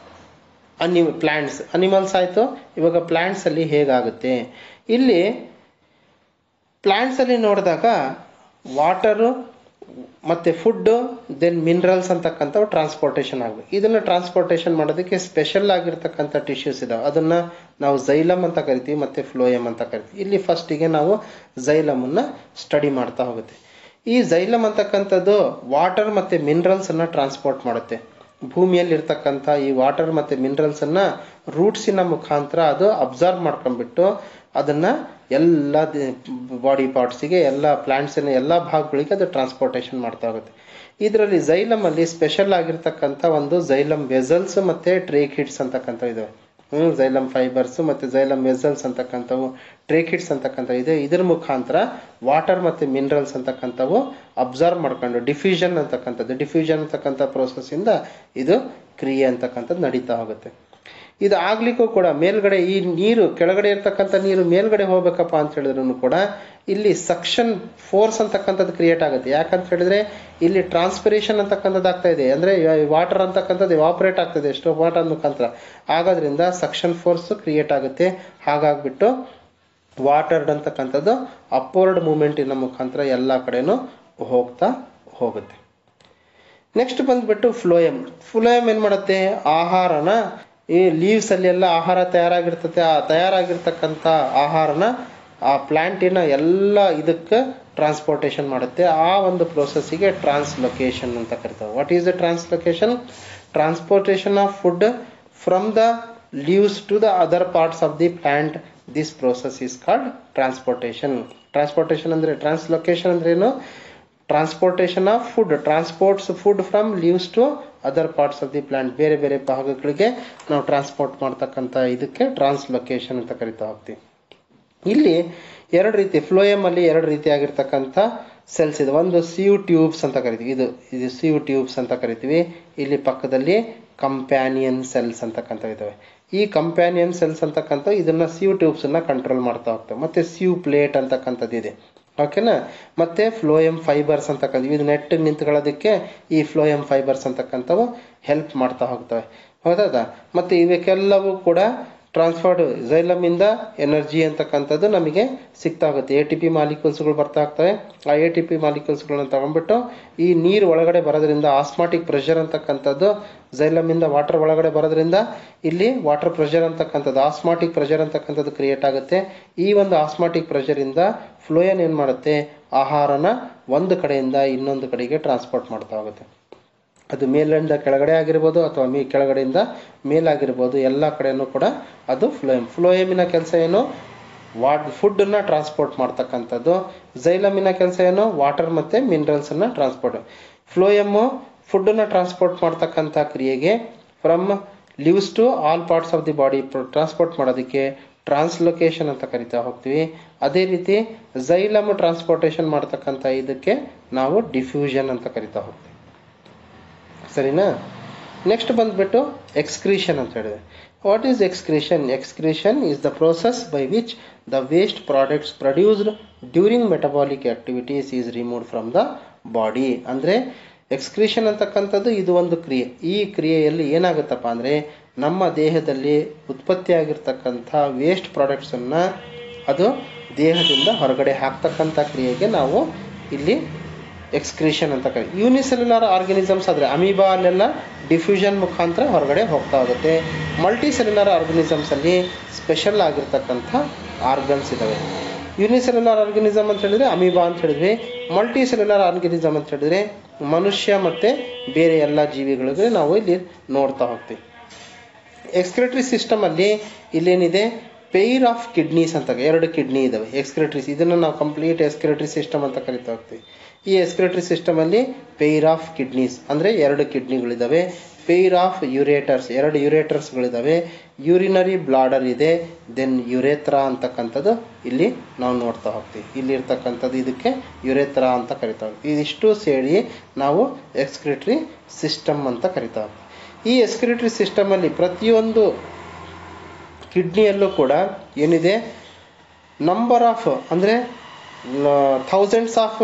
ಅನಿ ಪ್ಲಾಂಟ್ಸ್ ಅನಿಮಲ್ಸ್ ಆಯಿತು ಇವಾಗ ಪ್ಲಾಂಟ್ಸ್ ಅಲ್ಲಿ ಹೇಗಾಗುತ್ತೆ ಇಲ್ಲಿ ಪ್ಲಾಂಟ್ಸ್ ಅಲ್ಲಿ ನೋಡಿದಾಗ ವಾಟರು ಮತ್ತೆ ಫುಡ್ ದೆನ್ ಮಿನರಲ್ಸ್ ಅಂತಕ್ಕಂಥವು ಟ್ರಾನ್ಸ್ಪೋರ್ಟೇಷನ್ ಆಗಬೇಕು ಇದನ್ನ ಟ್ರಾನ್ಸ್ಪೋರ್ಟೇಷನ್ ಮಾಡೋದಕ್ಕೆ ಸ್ಪೆಷಲ್ ಆಗಿರ್ತಕ್ಕಂಥ ಟಿಶ್ಯೂಸ್ ಇದಾವೆ ಅದನ್ನ ನಾವು ಜೈಲಮ್ ಅಂತ ಕರಿತೀವಿ ಮತ್ತೆ ಫ್ಲೋಯಮ್ ಅಂತ ಕರಿತೀವಿ ಇಲ್ಲಿ ಫಸ್ಟಿಗೆ ನಾವು ಜೈಲಮ್ ಅನ್ನ ಸ್ಟಡಿ ಮಾಡ್ತಾ ಹೋಗುತ್ತೆ ಈ ಜೈಲಮ್ ಅಂತಕ್ಕಂಥದ್ದು ವಾಟರ್ ಮತ್ತೆ ಮಿನರಲ್ಸ್ ಅನ್ನ ಟ್ರಾನ್ಸ್ಪೋರ್ಟ್ ಮಾಡುತ್ತೆ ಭೂಮಿಯಲ್ಲಿ ಇರ್ತಕ್ಕಂಥ ಈ ವಾಟರ್ ಮತ್ತೆ ಮಿನರಲ್ಸ್ ಅನ್ನ ರೂಟ್ಸಿನ ಮುಖಾಂತರ ಅದು ಅಬ್ಸರ್ವ್ ಮಾಡ್ಕೊಂಡ್ಬಿಟ್ಟು ಅದನ್ನ ಎಲ್ಲ ಬಾಡಿ ಪಾರ್ಟ್ಸಿಗೆ ಎಲ್ಲ ಪ್ಲಾಂಟ್ಸಿನ ಎಲ್ಲ ಭಾಗಗಳಿಗೆ ಅದು ಟ್ರಾನ್ಸ್ಪೋರ್ಟೇಷನ್ ಮಾಡ್ತಾ ಹೋಗುತ್ತೆ ಇದರಲ್ಲಿ ಜೈಲಮ್ ಅಲ್ಲಿ ಸ್ಪೆಷಲ್ ಆಗಿರ್ತಕ್ಕಂಥ ಒಂದು ಜೈಲಮ್ ವೆಸಲ್ಸ್ ಮತ್ತೆ ಟ್ರೇಕಿಡ್ಸ್ ಅಂತಕ್ಕಂಥ ಇದಾವೆ ಹ್ಮ್ ಜೈಲಮ್ ಫೈಬರ್ಸ್ ಮತ್ತೆ ಜೈಲಮ್ ವೆಸಲ್ಸ್ ಅಂತಕ್ಕಂಥವು ಟ್ರೇಕಿಡ್ಸ್ ಅಂತಕ್ಕಂಥ ಇದೆ ಇದ್ರ ಮುಖಾಂತರ ವಾಟರ್ ಮತ್ತೆ ಮಿನರಲ್ಸ್ ಅಂತಕ್ಕಂಥವು ಅಬ್ಸರ್ವ್ ಮಾಡ್ಕೊಂಡು ಡಿಫ್ಯೂಷನ್ ಅಂತಕ್ಕಂಥದ್ದು ಡಿಫ್ಯೂಷನ್ ಅಂತಕ್ಕಂಥ ಪ್ರೋಸೆಸ್ ಇಂದ ಇದು ಕ್ರಿಯೆ ಅಂತಕ್ಕಂಥದ್ದು ನಡೀತಾ ಹೋಗುತ್ತೆ ಇದು ಆಗ್ಲಿಕ್ಕೂ ಕೂಡ ಮೇಲ್ಗಡೆ ಈ ನೀರು ಕೆಳಗಡೆ ಇರ್ತಕ್ಕಂಥ ನೀರು ಮೇಲ್ಗಡೆ ಹೋಗ್ಬೇಕಪ್ಪ ಅಂತ ಹೇಳಿದ್ರು ಕೂಡ ಇಲ್ಲಿ ಸಕ್ಷನ್ ಫೋರ್ಸ್ ಅಂತಕ್ಕಂಥದ್ದು ಕ್ರಿಯೇಟ್ ಆಗುತ್ತೆ ಯಾಕಂತ ಹೇಳಿದ್ರೆ ಇಲ್ಲಿ ಟ್ರಾನ್ಸ್ಪಿರೇಷನ್ ಅಂತಕ್ಕಂಥದ್ದು ಆಗ್ತಾ ಇದೆ ಅಂದ್ರೆ ವಾಟರ್ ಅಂತಕ್ಕಂಥದ್ದು ಎವಾಪರೇಟ್ ಆಗ್ತದೆ ಎಷ್ಟೋ ವಾಟರ್ ಮುಖಾಂತರ ಆಗೋದ್ರಿಂದ ಸಕ್ಷನ್ ಫೋರ್ಸ್ ಕ್ರಿಯೇಟ್ ಆಗುತ್ತೆ ಹಾಗಾಗ್ಬಿಟ್ಟು ವಾಟರ್ ಅಂತಕ್ಕಂಥದ್ದು ಅಪ್ವರ್ಡ್ ಮೂಮೆಂಟಿನ ಮುಖಾಂತರ ಎಲ್ಲ ಕಡೆನೂ ಹೋಗ್ತಾ ಹೋಗುತ್ತೆ ನೆಕ್ಸ್ಟ್ ಬಂದ್ಬಿಟ್ಟು ಫ್ಲೋಯಮ್ ಫ್ಲೋಯಮ್ ಏನ್ ಮಾಡುತ್ತೆ ಆಹಾರನ ಈ ಲೀವ್ಸ್ ಅಲ್ಲಿ ಎಲ್ಲ ಆಹಾರ ತಯಾರಾಗಿರ್ತತೆ ಆ ತಯಾರಾಗಿರ್ತಕ್ಕಂಥ ಆಹಾರನ ಆ ಪ್ಲಾಂಟಿನ ಎಲ್ಲ ಇದಕ್ಕೆ ಟ್ರಾನ್ಸ್ಪೋರ್ಟೇಷನ್ ಮಾಡುತ್ತೆ ಆ ಒಂದು ಪ್ರೋಸೆಸ್ಸಿಗೆ ಟ್ರಾನ್ಸ್ಲೊಕೇಶನ್ ಅಂತ ಕರಿತಾರೆ what is the translocation transportation of food from the leaves to the other parts of the plant this process is called transportation transportation ಅಂದ್ರೆ ಟ್ರಾನ್ಸ್ಲೊಕೇಶನ್ ಅಂದ್ರೆ ಏನು transportation of food transports food from leaves to other parts of the plant ಬೇರೆ ಬೇರೆ ಭಾಗಗಳಿಗೆ ನಾವು transport ಮಾಡ್ತಕ್ಕಂಥ ಇದಕ್ಕೆ translocation ಅಂತ ಕರಿತಾ ಹೋಗ್ತೀವಿ ಇಲ್ಲಿ ಎರಡು ರೀತಿ ಫ್ಲೋಯಮ್ ಅಲ್ಲಿ ಎರಡು ರೀತಿಯಾಗಿರ್ತಕ್ಕಂಥ ಸೆಲ್ಸ್ ಇದೆ ಒಂದು ಸಿಯು ಟ್ಯೂಬ್ಸ್ ಅಂತ ಕರಿತೀವಿ ಇದು ಇದು ಸಿಯು ಟ್ಯೂಬ್ಸ್ ಅಂತ ಕರಿತೀವಿ ಇಲ್ಲಿ ಪಕ್ಕದಲ್ಲಿ ಕಂಪ್ಯಾನಿಯನ್ ಸೆಲ್ಸ್ ಅಂತಕ್ಕಂಥ ಇದಾವೆ ಈ ಕಂಪ್ಯಾನಿಯನ್ ಸೆಲ್ಸ್ ಅಂತಕ್ಕಂಥ ಇದನ್ನ ಸಿಯು ಟ್ಯೂಬ್ಸ್ ಅನ್ನ ಕಂಟ್ರೋಲ್ ಮಾಡ್ತಾ ಹೋಗ್ತವೆ ಮತ್ತೆ ಸಿಯು ಪ್ಲೇಟ್ ಅಂತಕ್ಕಂಥದ್ದು ಇದೆ ಓಕೆನಾ ಮತ್ತೆ ಫ್ಲೋಯಮ್ ಫೈಬರ್ಸ್ ಅಂತಕ್ಕಂಥ ಇದು ನೆಟ್ಟಿಗೆ ನಿಂತ್ಕೊಳ್ಳೋದಕ್ಕೆ ಈ ಫ್ಲೋಯಮ್ ಫೈಬರ್ಸ್ ಅಂತಕ್ಕಂಥವು ಹೆಲ್ಪ್ ಮಾಡ್ತಾ ಹೋಗ್ತವೆ ಹೌದಾ ಮತ್ತೆ ಇವಕ್ಕೆಲ್ಲವೂ ಕೂಡ ಟ್ರಾನ್ಸ್ಫರ್ಡ್ ಜೈಲಮ್ ಇಂದ ಎನರ್ಜಿ ಅಂತಕ್ಕಂಥದ್ದು ನಮಗೆ ಸಿಗ್ತಾ ಹೋಗುತ್ತೆ ಎ ಟಿ ಪಿ ಮಾಲಿಕ್ಯೂಲ್ಸ್ಗಳು ಬರ್ತಾ ಹೋಗ್ತವೆ ಆ ಎ ಟಿ ಪಿ ಮಾಲಿಕ್ಯೂಲ್ಸ್ಗಳನ್ನ ತಗೊಂಡ್ಬಿಟ್ಟು ಈ ನೀರು ಒಳಗಡೆ ಬರೋದ್ರಿಂದ ಆಸ್ಮಾಟಿಕ್ ಪ್ರೆಷರ್ ಅಂತಕ್ಕಂಥದ್ದು ಜೈಲಮ್ ಇಂದ ವಾಟರ್ ಒಳಗಡೆ ಬರೋದ್ರಿಂದ ಇಲ್ಲಿ ವಾಟರ್ ಪ್ರೆಷರ್ ಅಂತಕ್ಕಂಥದ್ದು ಆಸ್ಮಾಟಿಕ್ ಪ್ರೆಷರ್ ಅಂತಕ್ಕಂಥದ್ದು ಕ್ರಿಯೇಟ್ ಆಗುತ್ತೆ ಈ ಒಂದು ಆಸ್ಮಾಟಿಕ್ ಪ್ರೆಷರ್ ಇಂದ ಫ್ಲೋಯನ್ ಏನ್ ಮಾಡುತ್ತೆ ಆಹಾರನ ಒಂದು ಕಡೆಯಿಂದ ಇನ್ನೊಂದು ಕಡೆಗೆ ಟ್ರಾನ್ಸ್ಪೋರ್ಟ್ ಮಾಡ್ತಾ ಹೋಗುತ್ತೆ ಅದು ಮೇಲಿಂದ ಕೆಳಗಡೆ ಆಗಿರ್ಬೋದು ಅಥವಾ ಮೇ ಕೆಳಗಡೆಯಿಂದ ಮೇಲಾಗಿರ್ಬೋದು ಎಲ್ಲ ಕಡೆನೂ ಕೂಡ ಅದು ಫ್ಲೋಯಮ್ ಫ್ಲೋಯಮಿನ ಕೆಲಸ ಏನು ವಾಟ್ ಫುಡ್ಡನ್ನ ಟ್ರಾನ್ಸ್ಪೋರ್ಟ್ ಮಾಡ್ತಕ್ಕಂಥದ್ದು ಜೈಲಮಿನ ಕೆಲಸ ಏನು ವಾಟರ್ ಮತ್ತೆ ಮಿನರಲ್ಸ್ ಅನ್ನ ಟ್ರಾನ್ಸ್ಪೋರ್ಟ್ ಫ್ಲೋಯಮ್ಮು ಫುಡ್ಡನ್ನ ಟ್ರಾನ್ಸ್ಪೋರ್ಟ್ ಮಾಡ್ತಕ್ಕಂಥ ಕ್ರಿಯೆಗೆ from leaves to all parts of the body transport ಮಾಡೋದಕ್ಕೆ ಟ್ರಾನ್ಸ್ಲೊಕೇಶನ್ ಅಂತ ಕರಿತಾ ಹೋಗ್ತೀವಿ ಅದೇ ರೀತಿ ಝೈಲಮ್ ಟ್ರಾನ್ಸ್ಪೋರ್ಟೇಷನ್ ಮಾಡ್ತಕ್ಕಂಥ ಇದಕ್ಕೆ ನಾವು ಡಿಫ್ಯೂಷನ್ ಅಂತ ಕರಿತಾ ಹೋಗ್ತೀವಿ ಸರಿನಾ ನೆಕ್ಸ್ಟ್ ಬಂದ್ಬಿಟ್ಟು ಎಕ್ಸ್ಕ್ರೀಷನ್ ಅಂತ ಹೇಳಿದೆ what is excretion excretion is the process by which the waste products produced during metabolic activities is removed from the body ಅಂದರೆ ಎಕ್ಸ್ಕ್ರೀಷನ್ ಅಂತಕ್ಕಂಥದ್ದು ಇದು ಒಂದು ಕ್ರಿಯೆ ಈ ಕ್ರಿಯೆಯಲ್ಲಿ ಏನಾಗುತ್ತಪ್ಪ ಅಂದರೆ ನಮ್ಮ ದೇಹದಲ್ಲಿ ಉತ್ಪತ್ತಿಯಾಗಿರ್ತಕ್ಕಂಥ ವೇಸ್ಟ್ ಪ್ರಾಡಕ್ಟ್ಸನ್ನು ಅದು ದೇಹದಿಂದ ಹೊರಗಡೆ ಹಾಕ್ತಕ್ಕಂಥ ಕ್ರಿಯೆಗೆ ನಾವು ಇಲ್ಲಿ ಎಕ್ಸ್ಕ್ರೀಷನ್ ಅಂತ ಕರಿ ಯೂನಿಸೆಲ್ಯುಲರ್ ಆರ್ಗನಿಸಮ್ಸ್ ಆದರೆ ಅಮೀಬಾ ಅಲ್ಲೆಲ್ಲ ಡಿಫ್ಯೂಷನ್ ಮುಖಾಂತರ ಹೊರಗಡೆ ಹೋಗ್ತಾ ಹೋಗುತ್ತೆ ಮಲ್ಟಿ ಸೆಲ್ಯುಲರ್ ಆರ್ಗನಿಸಮ್ಸ್ ಅಲ್ಲಿ ಸ್ಪೆಷಲ್ ಆಗಿರ್ತಕ್ಕಂಥ ಆರ್ಗನ್ಸ್ ಇದಾವೆ ಯೂನಿಸೆಲ್ಯುಲರ್ ಆರ್ಗನಿಸಮ್ ಅಂತ ಹೇಳಿದ್ರೆ ಅಮೀಬಾ ಅಂತ ಹೇಳಿದ್ವಿ ಮಲ್ಟಿ ಸೆಲ್ಯುಲರ್ ಆರ್ಗನಿಸಮ್ ಅಂತ ಹೇಳಿದ್ರೆ ಮನುಷ್ಯ ಮತ್ತೆ ಬೇರೆ ಎಲ್ಲ ಜೀವಿಗಳಿಗೆ ನಾವು ಇಲ್ಲಿ ನೋಡ್ತಾ ಹೋಗ್ತೀವಿ ಎಕ್ಸ್ಕ್ರೆಟರಿ ಸಿಸ್ಟಮ್ ಅಲ್ಲಿ ಇಲ್ಲೇನಿದೆ ಪೇರ್ ಆಫ್ ಕಿಡ್ನೀಸ್ ಅಂತ ಎರಡು ಕಿಡ್ನಿ ಇದಾವೆ ಎಕ್ಸ್ಕ್ರೆಟರೀಸ್ ಇದನ್ನು ನಾವು ಕಂಪ್ಲೀಟ್ ಎಕ್ಸ್ಕ್ರೆಟರಿ ಸಿಸ್ಟಮ್ ಅಂತ ಕರಿತಾ ಹೋಗ್ತೀವಿ ಈ ಎಕ್ಸ್ಕ್ರೆಟರಿ ಸಿಸ್ಟಮ್ ಅಲ್ಲಿ ಪೇರ್ ಆಫ್ ಕಿಡ್ನೀಸ್ ಅಂದ್ರೆ ಎರಡು ಕಿಡ್ನಿಗಳಿದಾವೆ ಪೇರ್ ಆಫ್ ಯುರೇಟರ್ಸ್ ಎರಡು ಯುರೇಟರ್ಸ್ಗಳಿದಾವೆ ಯೂರಿನರಿ ಬ್ಲಾಡರ್ ಇದೆ ದೆನ್ ಯುರೇತ್ರಾ ಅಂತಕ್ಕಂಥದ್ದು ಇಲ್ಲಿ ನಾವು ನೋಡ್ತಾ ಹೋಗ್ತೀವಿ ಇಲ್ಲಿ ಇರ್ತಕ್ಕಂಥದ್ದು ಇದಕ್ಕೆ ಯುರೇತ್ರಾ ಅಂತ ಕರಿತಾ ಹೋಗ್ತೀವಿ ಇದಿಷ್ಟು ಸೇರಿ ನಾವು ಎಕ್ಸ್ಕ್ರೆಟರಿ ಸಿಸ್ಟಮ್ ಅಂತ ಕರಿತಾ ಹೋಗ್ತೀವಿ ಈ ಎಕ್ಸ್ಕ್ರೆಟರಿ ಸಿಸ್ಟಮ್ ಅಲ್ಲಿ ಪ್ರತಿಯೊಂದು ಕಿಡ್ನಿಯಲ್ಲೂ ಕೂಡ ಏನಿದೆ ನಂಬರ್ ಆಫ್ ಅಂದರೆ ಥೌಸಂಡ್ಸ್ ಆಫ್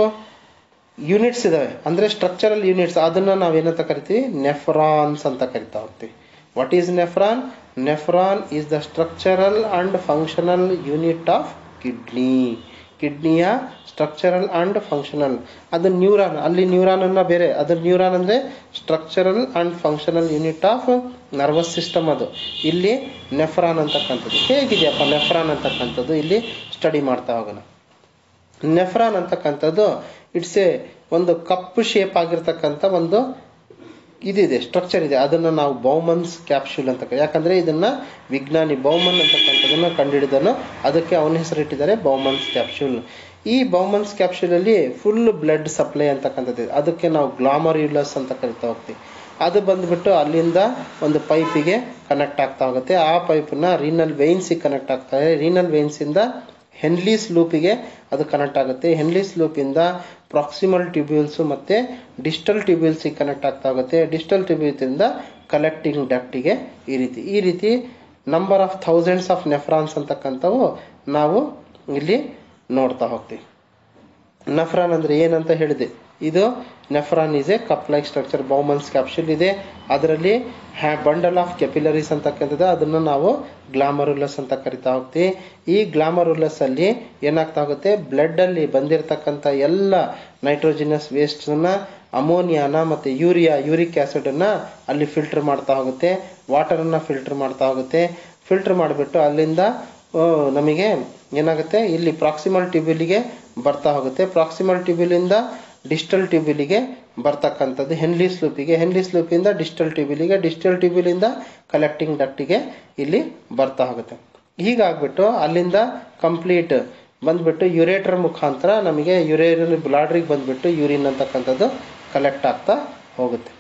ಯೂನಿಟ್ಸ್ ಇದಾವೆ ಅಂದರೆ ಸ್ಟ್ರಕ್ಚರಲ್ ಯೂನಿಟ್ಸ್ ಅದನ್ನು ನಾವೇನಂತ ಕರಿತೀವಿ ನೆಫ್ರಾನ್ಸ್ ಅಂತ ಕರಿತಾ ಹೋಗ್ತೀವಿ what is nephron nephron is the structural and functional unit of kidney ಕಿಡ್ನಿಯ ಸ್ಟ್ರಕ್ಚರಲ್ ಅಂಡ್ ಫಂಕ್ಷನಲ್ ಅದು ನ್ಯೂರಾನ್ ಅಲ್ಲಿ ನ್ಯೂರಾನ್ ಅನ್ನ ಬೇರೆ ಅದ್ರ ನ್ಯೂರಾನ್ ಅಂದ್ರೆ structural and functional unit of nervous system ಅದು ಇಲ್ಲಿ ನೆಫ್ರಾನ್ ಅಂತಕ್ಕಂಥದ್ದು ಹೇಗಿದೆಯಪ್ಪ ನೆಫ್ರಾನ್ ಅಂತಕ್ಕಂಥದ್ದು ಇಲ್ಲಿ ಸ್ಟಡಿ ಮಾಡ್ತಾ ಹೋಗೋಣ ನೆಫ್ರಾನ್ ಅಂತಕ್ಕಂಥದ್ದು ಇಟ್ಸ್ ಎ ಒಂದು ಕಪ್ಪು ಶೇಪ್ ಆಗಿರ್ತಕ್ಕಂಥ ಒಂದು ಇದಿದೆ ಸ್ಟ್ರಕ್ಚರ್ ಇದೆ ಅದನ್ನ ನಾವು ಬೌಮನ್ಸ್ ಕ್ಯಾಪ್ಸೂಲ್ ಅಂತ ಕರೀ- ಯಾಕಂದ್ರೆ ಇದನ್ನ ವಿಜ್ಞಾನಿ ಬೌಮನ್ ಅಂತಕ್ಕಂಥದನ್ನ ಕಂಡುಹಿಡಿದನು ಅದಕ್ಕೆ ಅವನ ಹೆಸರಿಟ್ಟಿದ್ದಾರೆ ಬೌಮನ್ಸ್ ಕ್ಯಾಪ್ಸೂಲ್ ಈ ಬೌಮನ್ಸ್ ಕ್ಯಾಪ್ಸೂಲ್ ಅಲ್ಲಿ ಫುಲ್ ಬ್ಲಡ್ ಸಪ್ಲೈ ಅಂತಕ್ಕಂಥದ್ದು ಇದೆ. ಅದಕ್ಕೆ ನಾವು ಗ್ಲಾಮರ್ಯುಲಸ್ ಅಂತ ಕರಿತಾ ಹೋಗ್ತೀವಿ ಅದು ಬಂದ್ಬಿಟ್ಟು ಅಲ್ಲಿಂದ ಒಂದು ಪೈಪಿಗೆ ಕನೆಕ್ಟ್ ಆಗ್ತಾ ಹೋಗುತ್ತೆ ಆ ಪೈಪ್ನ ರೀನಲ್ ವೆಯಿನ್ಸಿಗೆ ಕನೆಕ್ಟ್ ಆಗ್ತಾರೆ ರೀನಲ್ ವೆಯಿನ್ಸಿಂದ ಹೆನ್ಲೀಸ್ ಲೂಪಿಗೆ ಅದು ಕನೆಕ್ಟ್ ಆಗುತ್ತೆ ಹೆನ್ಲೀಸ್ ಲೂಪಿಂದ ಪ್ರಾಕ್ಸಿಮಲ್ ಟ್ಯೂಬ್ಯೂಲ್ಸ್ ಮತ್ತೆ ಡಿಸ್ಟಲ್ ಟ್ಯೂಬ್ಯೂಲ್ಸಿಗೆ ಕನೆಕ್ಟ್ ಆಗ್ತಾ ಹೋಗುತ್ತೆ ಡಿಸ್ಟಲ್ ಟ್ಯೂಬ್ಯೂಲ್ಸಿಂದ ಕಲೆಕ್ಟಿಂಗ್ ಡಕ್ಟಿಗೆ ಈ ರೀತಿ ಈ ರೀತಿ number of thousands of nephrons ಅಂತಕ್ಕಂಥವು ನಾವು ಇಲ್ಲಿ ನೋಡ್ತಾ ಹೋಗ್ತೀವಿ ನಫ್ರಾನ್ ಅಂದ್ರೆ ಏನಂತ ಹೇಳಿದೆ ಇದು nephron is a cup like structure Bowman's capsule ಇದೆ ಅದರಲ್ಲಿ ಬಂಡಲ್ ಆಫ್ ಕೆಪಿಲರೀಸ್ ಅಂತಕ್ಕಂಥದ್ದು ಅದನ್ನು ನಾವು ಗ್ಲಾಮರುಲಸ್ ಅಂತ ಕರಿತಾ ಹೋಗ್ತೀವಿ ಈ ಗ್ಲಾಮರುಲಸ್ ಅಲ್ಲಿ ಏನಾಗ್ತಾ ಹೋಗುತ್ತೆ ಬ್ಲಡ್ ಅಲ್ಲಿ ಬಂದಿರತಕ್ಕಂಥ ಎಲ್ಲ ನೈಟ್ರೋಜಿನಸ್ ವೇಸ್ಟ್ ಅನ್ನ ಅಮೋನಿಯಾನ ಮತ್ತೆ ಯೂರಿಯಾ ಯೂರಿಕ್ ಆಸಿಡ್ ಅನ್ನ ಅಲ್ಲಿ ಫಿಲ್ಟರ್ ಮಾಡ್ತಾ ಹೋಗುತ್ತೆ ವಾಟರ್ ಅನ್ನ ಫಿಲ್ಟರ್ ಮಾಡ್ತಾ ಹೋಗುತ್ತೆ ಫಿಲ್ಟರ್ ಮಾಡಿಬಿಟ್ಟು ಅಲ್ಲಿಂದ ಆ, ನಮಗೆ ಏನಾಗುತ್ತೆ ಇಲ್ಲಿ ಪ್ರಾಕ್ಸಿಮಲ್ ಟ್ಯೂಬ್ಯೂಲಿಗೆ ಬರ್ತಾ ಹೋಗುತ್ತೆ ಪ್ರಾಕ್ಸಿಮಲ್ ಟ್ಯೂಬ್ಯೂಲಿಂದ ಡಿಸ್ಟಲ್ ಟ್ಯೂಬ್ಯೂಲಿಗೆ ಬರ್ತಕ್ಕಂಥದ್ದು ಹೆನ್ಲಿಸ್ ಲೂಪಿಗೆ ಹೆನ್ಲಿಸ್ ಲೂಪಿಂದ ಡಿಸ್ಟಲ್ ಟ್ಯೂಬ್ಯೂಲಿಗೆ ಡಿಸ್ಟಲ್ ಟ್ಯೂಬ್ಯೂಲಿಂದ ಕಲೆಕ್ಟಿಂಗ್ ಡಕ್ಟಿಗೆ ಇಲ್ಲಿ ಬರ್ತಾ ಹೋಗುತ್ತೆ ಹೀಗಾಗ್ಬಿಟ್ಟು ಅಲ್ಲಿಂದ ಕಂಪ್ಲೀಟ್ ಬಂದ್ಬಿಟ್ಟು ಯುರೇಟರ್ ಮುಖಾಂತರ ನಮಗೆ ಯುರೇರಿನ್ ಬ್ಲಾಡ್ರಿಗೆ ಬಂದ್ಬಿಟ್ಟು ಯೂರಿನ್ ಅಂತಕ್ಕಂಥದ್ದು ಕಲೆಕ್ಟ್ ಆಗ್ತಾ ಹೋಗುತ್ತೆ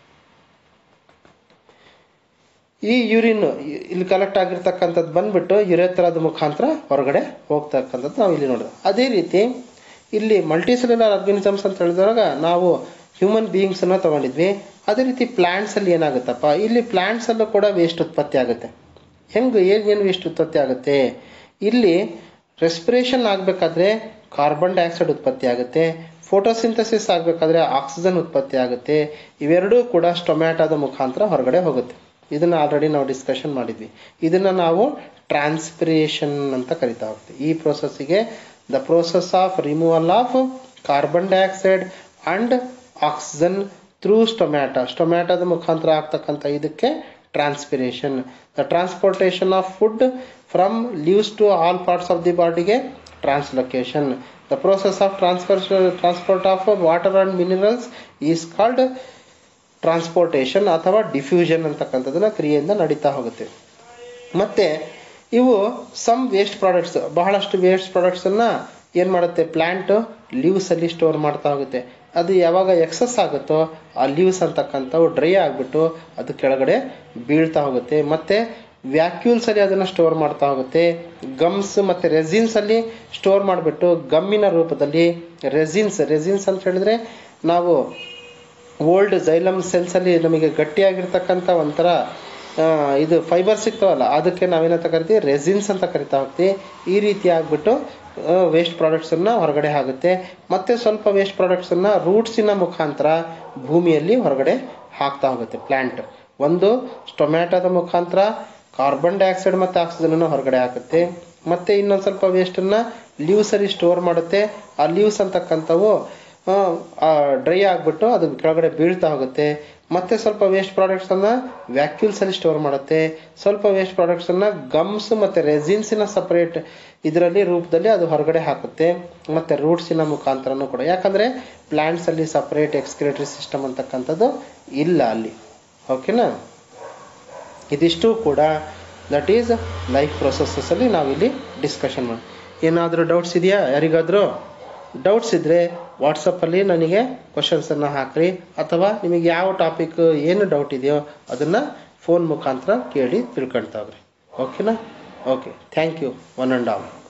ಈ ಯೂರಿನ್ ಇಲ್ಲಿ ಕಲೆಕ್ಟ್ ಆಗಿರ್ತಕ್ಕಂಥದ್ದು ಬಂದ್ಬಿಟ್ಟು ಯುರೇತ್ರದ ಮುಖಾಂತರ ಹೊರಗಡೆ ಹೋಗ್ತಕ್ಕಂಥದ್ದು ನಾವು ಇಲ್ಲಿ ನೋಡಿದ್ವಿ ಅದೇ ರೀತಿ ಇಲ್ಲಿ ಮಲ್ಟಿಸೆಲ್ಯುಲರ್ ಆರ್ಗನಿಸಮ್ಸ್ ಅಂತ ಹೇಳಿದಾಗ ನಾವು ಹ್ಯೂಮನ್ ಬೀಯಿಂಗ್ಸ್ ಅನ್ನ ತಗೊಂಡಿದ್ವಿ ಅದೇ ರೀತಿ ಪ್ಲಾಂಟ್ಸ್ ಅಲ್ಲಿ ಏನಾಗುತ್ತಪ್ಪ ಇಲ್ಲಿ ಪ್ಲಾಂಟ್ಸ್ ಅಲ್ಲೂ ಕೂಡ ವೇಸ್ಟ್ ಉತ್ಪತ್ತಿ ಆಗುತ್ತೆ ಹೆಂಗೆ ಏನೇನು ವೇಸ್ಟ್ ಉತ್ಪತ್ತಿ ಆಗುತ್ತೆ ಇಲ್ಲಿ ರೆಸ್ಪಿರೇಷನ್ ಆಗಬೇಕಾದ್ರೆ ಕಾರ್ಬನ್ ಡೈಆಕ್ಸೈಡ್ ಉತ್ಪತ್ತಿ ಆಗುತ್ತೆ ಫೋಟೋಸಿಂಥಸಿಸ್ ಆಗಬೇಕಾದ್ರೆ ಆಕ್ಸಿಜನ್ ಉತ್ಪತ್ತಿ ಆಗುತ್ತೆ ಇವೆರಡೂ ಕೂಡ ಸ್ಟೊಮ್ಯಾಟೋದ ಮುಖಾಂತರ ಹೊರಗಡೆ ಹೋಗುತ್ತೆ ಇದನ್ನ ಆಲ್ರೆಡಿ ನಾವು ಡಿಸ್ಕಷನ್ ಮಾಡಿದ್ವಿ ಇದನ್ನ ನಾವು ಟ್ರಾನ್ಸ್ಪಿರೇಷನ್ ಅಂತ ಕರಿತಾ ಹೋಗ್ತೀವಿ ಈ ಪ್ರೋಸೆಸ್ಸಿಗೆ the process of removal of carbon dioxide and oxygen through stomata ಸ್ಟೊಮ್ಯಾಟೋದ ಮುಖಾಂತರ ಆಗ್ತಕ್ಕಂಥ ಇದಕ್ಕೆ transpiration the transportation of food from leaves to all parts of the ಬಾಡಿಗೆ translocation the process of transfer transport of water and minerals is called transportation ಅಥವಾ diffusion ಅಂತಕ್ಕಂಥದ್ದನ್ನ ಕ್ರಿಯೆಯಿಂದ ನಡೀತಾ ಹೋಗುತ್ತೆ ಮತ್ತೆ ಇವು ಸಮ್ ವೇಸ್ಟ್ ಪ್ರಾಡಕ್ಟ್ಸ್ ಬಹಳಷ್ಟು ವೇಸ್ಟ್ ಪ್ರಾಡಕ್ಟ್ಸ್ ಅನ್ನ ಏನು ಮಾಡುತ್ತೆ ಪ್ಲ್ಯಾಂಟ್ ಲೀವ್ಸಲ್ಲಿ ಸ್ಟೋರ್ ಮಾಡ್ತಾ ಹೋಗುತ್ತೆ ಅದು ಯಾವಾಗ ಎಕ್ಸಸ್ ಆಗುತ್ತೋ ಆ ಲೀವ್ಸ್ ಅಂತಕ್ಕಂಥವು ಡ್ರೈ ಆಗಿಬಿಟ್ಟು ಅದು ಕೆಳಗಡೆ ಬೀಳ್ತಾ ಹೋಗುತ್ತೆ ಮತ್ತು ವ್ಯಾಕ್ಯೂಲ್ಸಲ್ಲಿ ಅದನ್ನು ಸ್ಟೋರ್ ಮಾಡ್ತಾ ಹೋಗುತ್ತೆ ಗಮ್ಸ್ ಮತ್ತು ರೆಸಿನ್ಸಲ್ಲಿ ಸ್ಟೋರ್ ಮಾಡಿಬಿಟ್ಟು ಗಮ್ಮಿನ ರೂಪದಲ್ಲಿ ರೆಸಿನ್ಸ್ ರೆಸಿನ್ಸ್ ಅಂತ ಹೇಳಿದ್ರೆ ನಾವು ಓಲ್ಡ್ ಜೈಲಮ್ ಸೆಲ್ಸಲ್ಲಿ ನಮಗೆ ಗಟ್ಟಿಯಾಗಿರ್ತಕ್ಕಂಥ ಒಂಥರ ಆ, ಇದು ಫೈಬರ್ ಸಿಗ್ತಾವಲ್ಲ ಅದಕ್ಕೆ ನಾವೇನಂತ ಕರಿತೀವಿ ರೆಸಿನ್ಸ್ ಅಂತ ಕರಿತಾ ಹೋಗ್ತೀವಿ ಈ ರೀತಿ ಆಗ್ಬಿಟ್ಟು ವೇಸ್ಟ್ ಪ್ರಾಡಕ್ಟ್ಸನ್ನು ಹೊರಗಡೆ ಆಗುತ್ತೆ ಮತ್ತು ಸ್ವಲ್ಪ ವೇಸ್ಟ್ ಪ್ರಾಡಕ್ಟ್ಸನ್ನು ರೂಟ್ಸಿನ ಮುಖಾಂತರ ಭೂಮಿಯಲ್ಲಿ ಹೊರಗಡೆ ಹಾಕ್ತಾ ಹೋಗುತ್ತೆ ಪ್ಲ್ಯಾಂಟ್ ಒಂದು ಟೊಮ್ಯಾಟೋದ ಮುಖಾಂತರ ಕಾರ್ಬನ್ ಡೈಆಕ್ಸೈಡ್ ಮತ್ತು ಆಕ್ಸಿಜನನ್ನು ಹೊರಗಡೆ ಹಾಕುತ್ತೆ ಮತ್ತು ಇನ್ನೊಂದು ಸ್ವಲ್ಪ ವೇಸ್ಟನ್ನು ಲೀವ್ಸಲ್ಲಿ ಸ್ಟೋರ್ ಮಾಡುತ್ತೆ ಆ ಲೀವ್ಸ್ ಅಂತಕ್ಕಂಥವು ಡ್ರೈ ಆಗಿಬಿಟ್ಟು ಅದು ಕೆಳಗಡೆ ಬೀಳ್ತಾ ಹೋಗುತ್ತೆ ಮತ್ತೆ ಸ್ವಲ್ಪ ವೇಸ್ಟ್ ಪ್ರಾಡಕ್ಟ್ಸನ್ನು ವ್ಯಾಕ್ಯೂಲ್ಸಲ್ಲಿ ಸ್ಟೋರ್ ಮಾಡುತ್ತೆ ಸ್ವಲ್ಪ ವೇಸ್ಟ್ ಪ್ರಾಡಕ್ಟ್ಸನ್ನು ಗಮ್ಸ್ ಮತ್ತು ರೆಸಿನ್ಸಿನ ಸಪರೇಟ್ ಇದರಲ್ಲಿ ರೂಪದಲ್ಲಿ ಅದು ಹೊರಗಡೆ ಹಾಕುತ್ತೆ ಮತ್ತು ರೂಟ್ಸಿನ ಮುಖಾಂತರನೂ ಕೂಡ ಯಾಕಂದರೆ ಪ್ಲ್ಯಾಂಟ್ಸಲ್ಲಿ ಸಪರೇಟ್ ಎಕ್ಸ್ಕ್ರೇಟರಿ ಸಿಸ್ಟಮ್ ಅಂತಕ್ಕಂಥದ್ದು ಇಲ್ಲ ಅಲ್ಲಿ ಓಕೆನಾ ಇದಿಷ್ಟು ಕೂಡ ದಟ್ ಈಸ್ ಲೈಫ್ ಪ್ರೊಸೆಸಸಲ್ಲಿ ನಾವಿಲ್ಲಿ ಡಿಸ್ಕಷನ್ ಮಾಡಿ ಏನಾದರೂ ಡೌಟ್ಸ್ ಇದೆಯಾ ಯಾರಿಗಾದರೂ ಡೌಟ್ಸ್ ಇದ್ದರೆ ವಾಟ್ಸಪ್ಪಲ್ಲಿ ನನಗೆ ಕ್ವಶನ್ಸನ್ನು ಹಾಕ್ರಿ ಅಥವಾ ನಿಮಗೆ ಯಾವ ಟಾಪಿಕ್ ಏನು ಡೌಟ್ ಇದೆಯೋ ಅದನ್ನು ಫೋನ್ ಮುಖಾಂತರ ಕೇಳಿ ತಿಳ್ಕೊಳ್ತಾವ್ರಿ ಓಕೆನಾ okay thank you one and all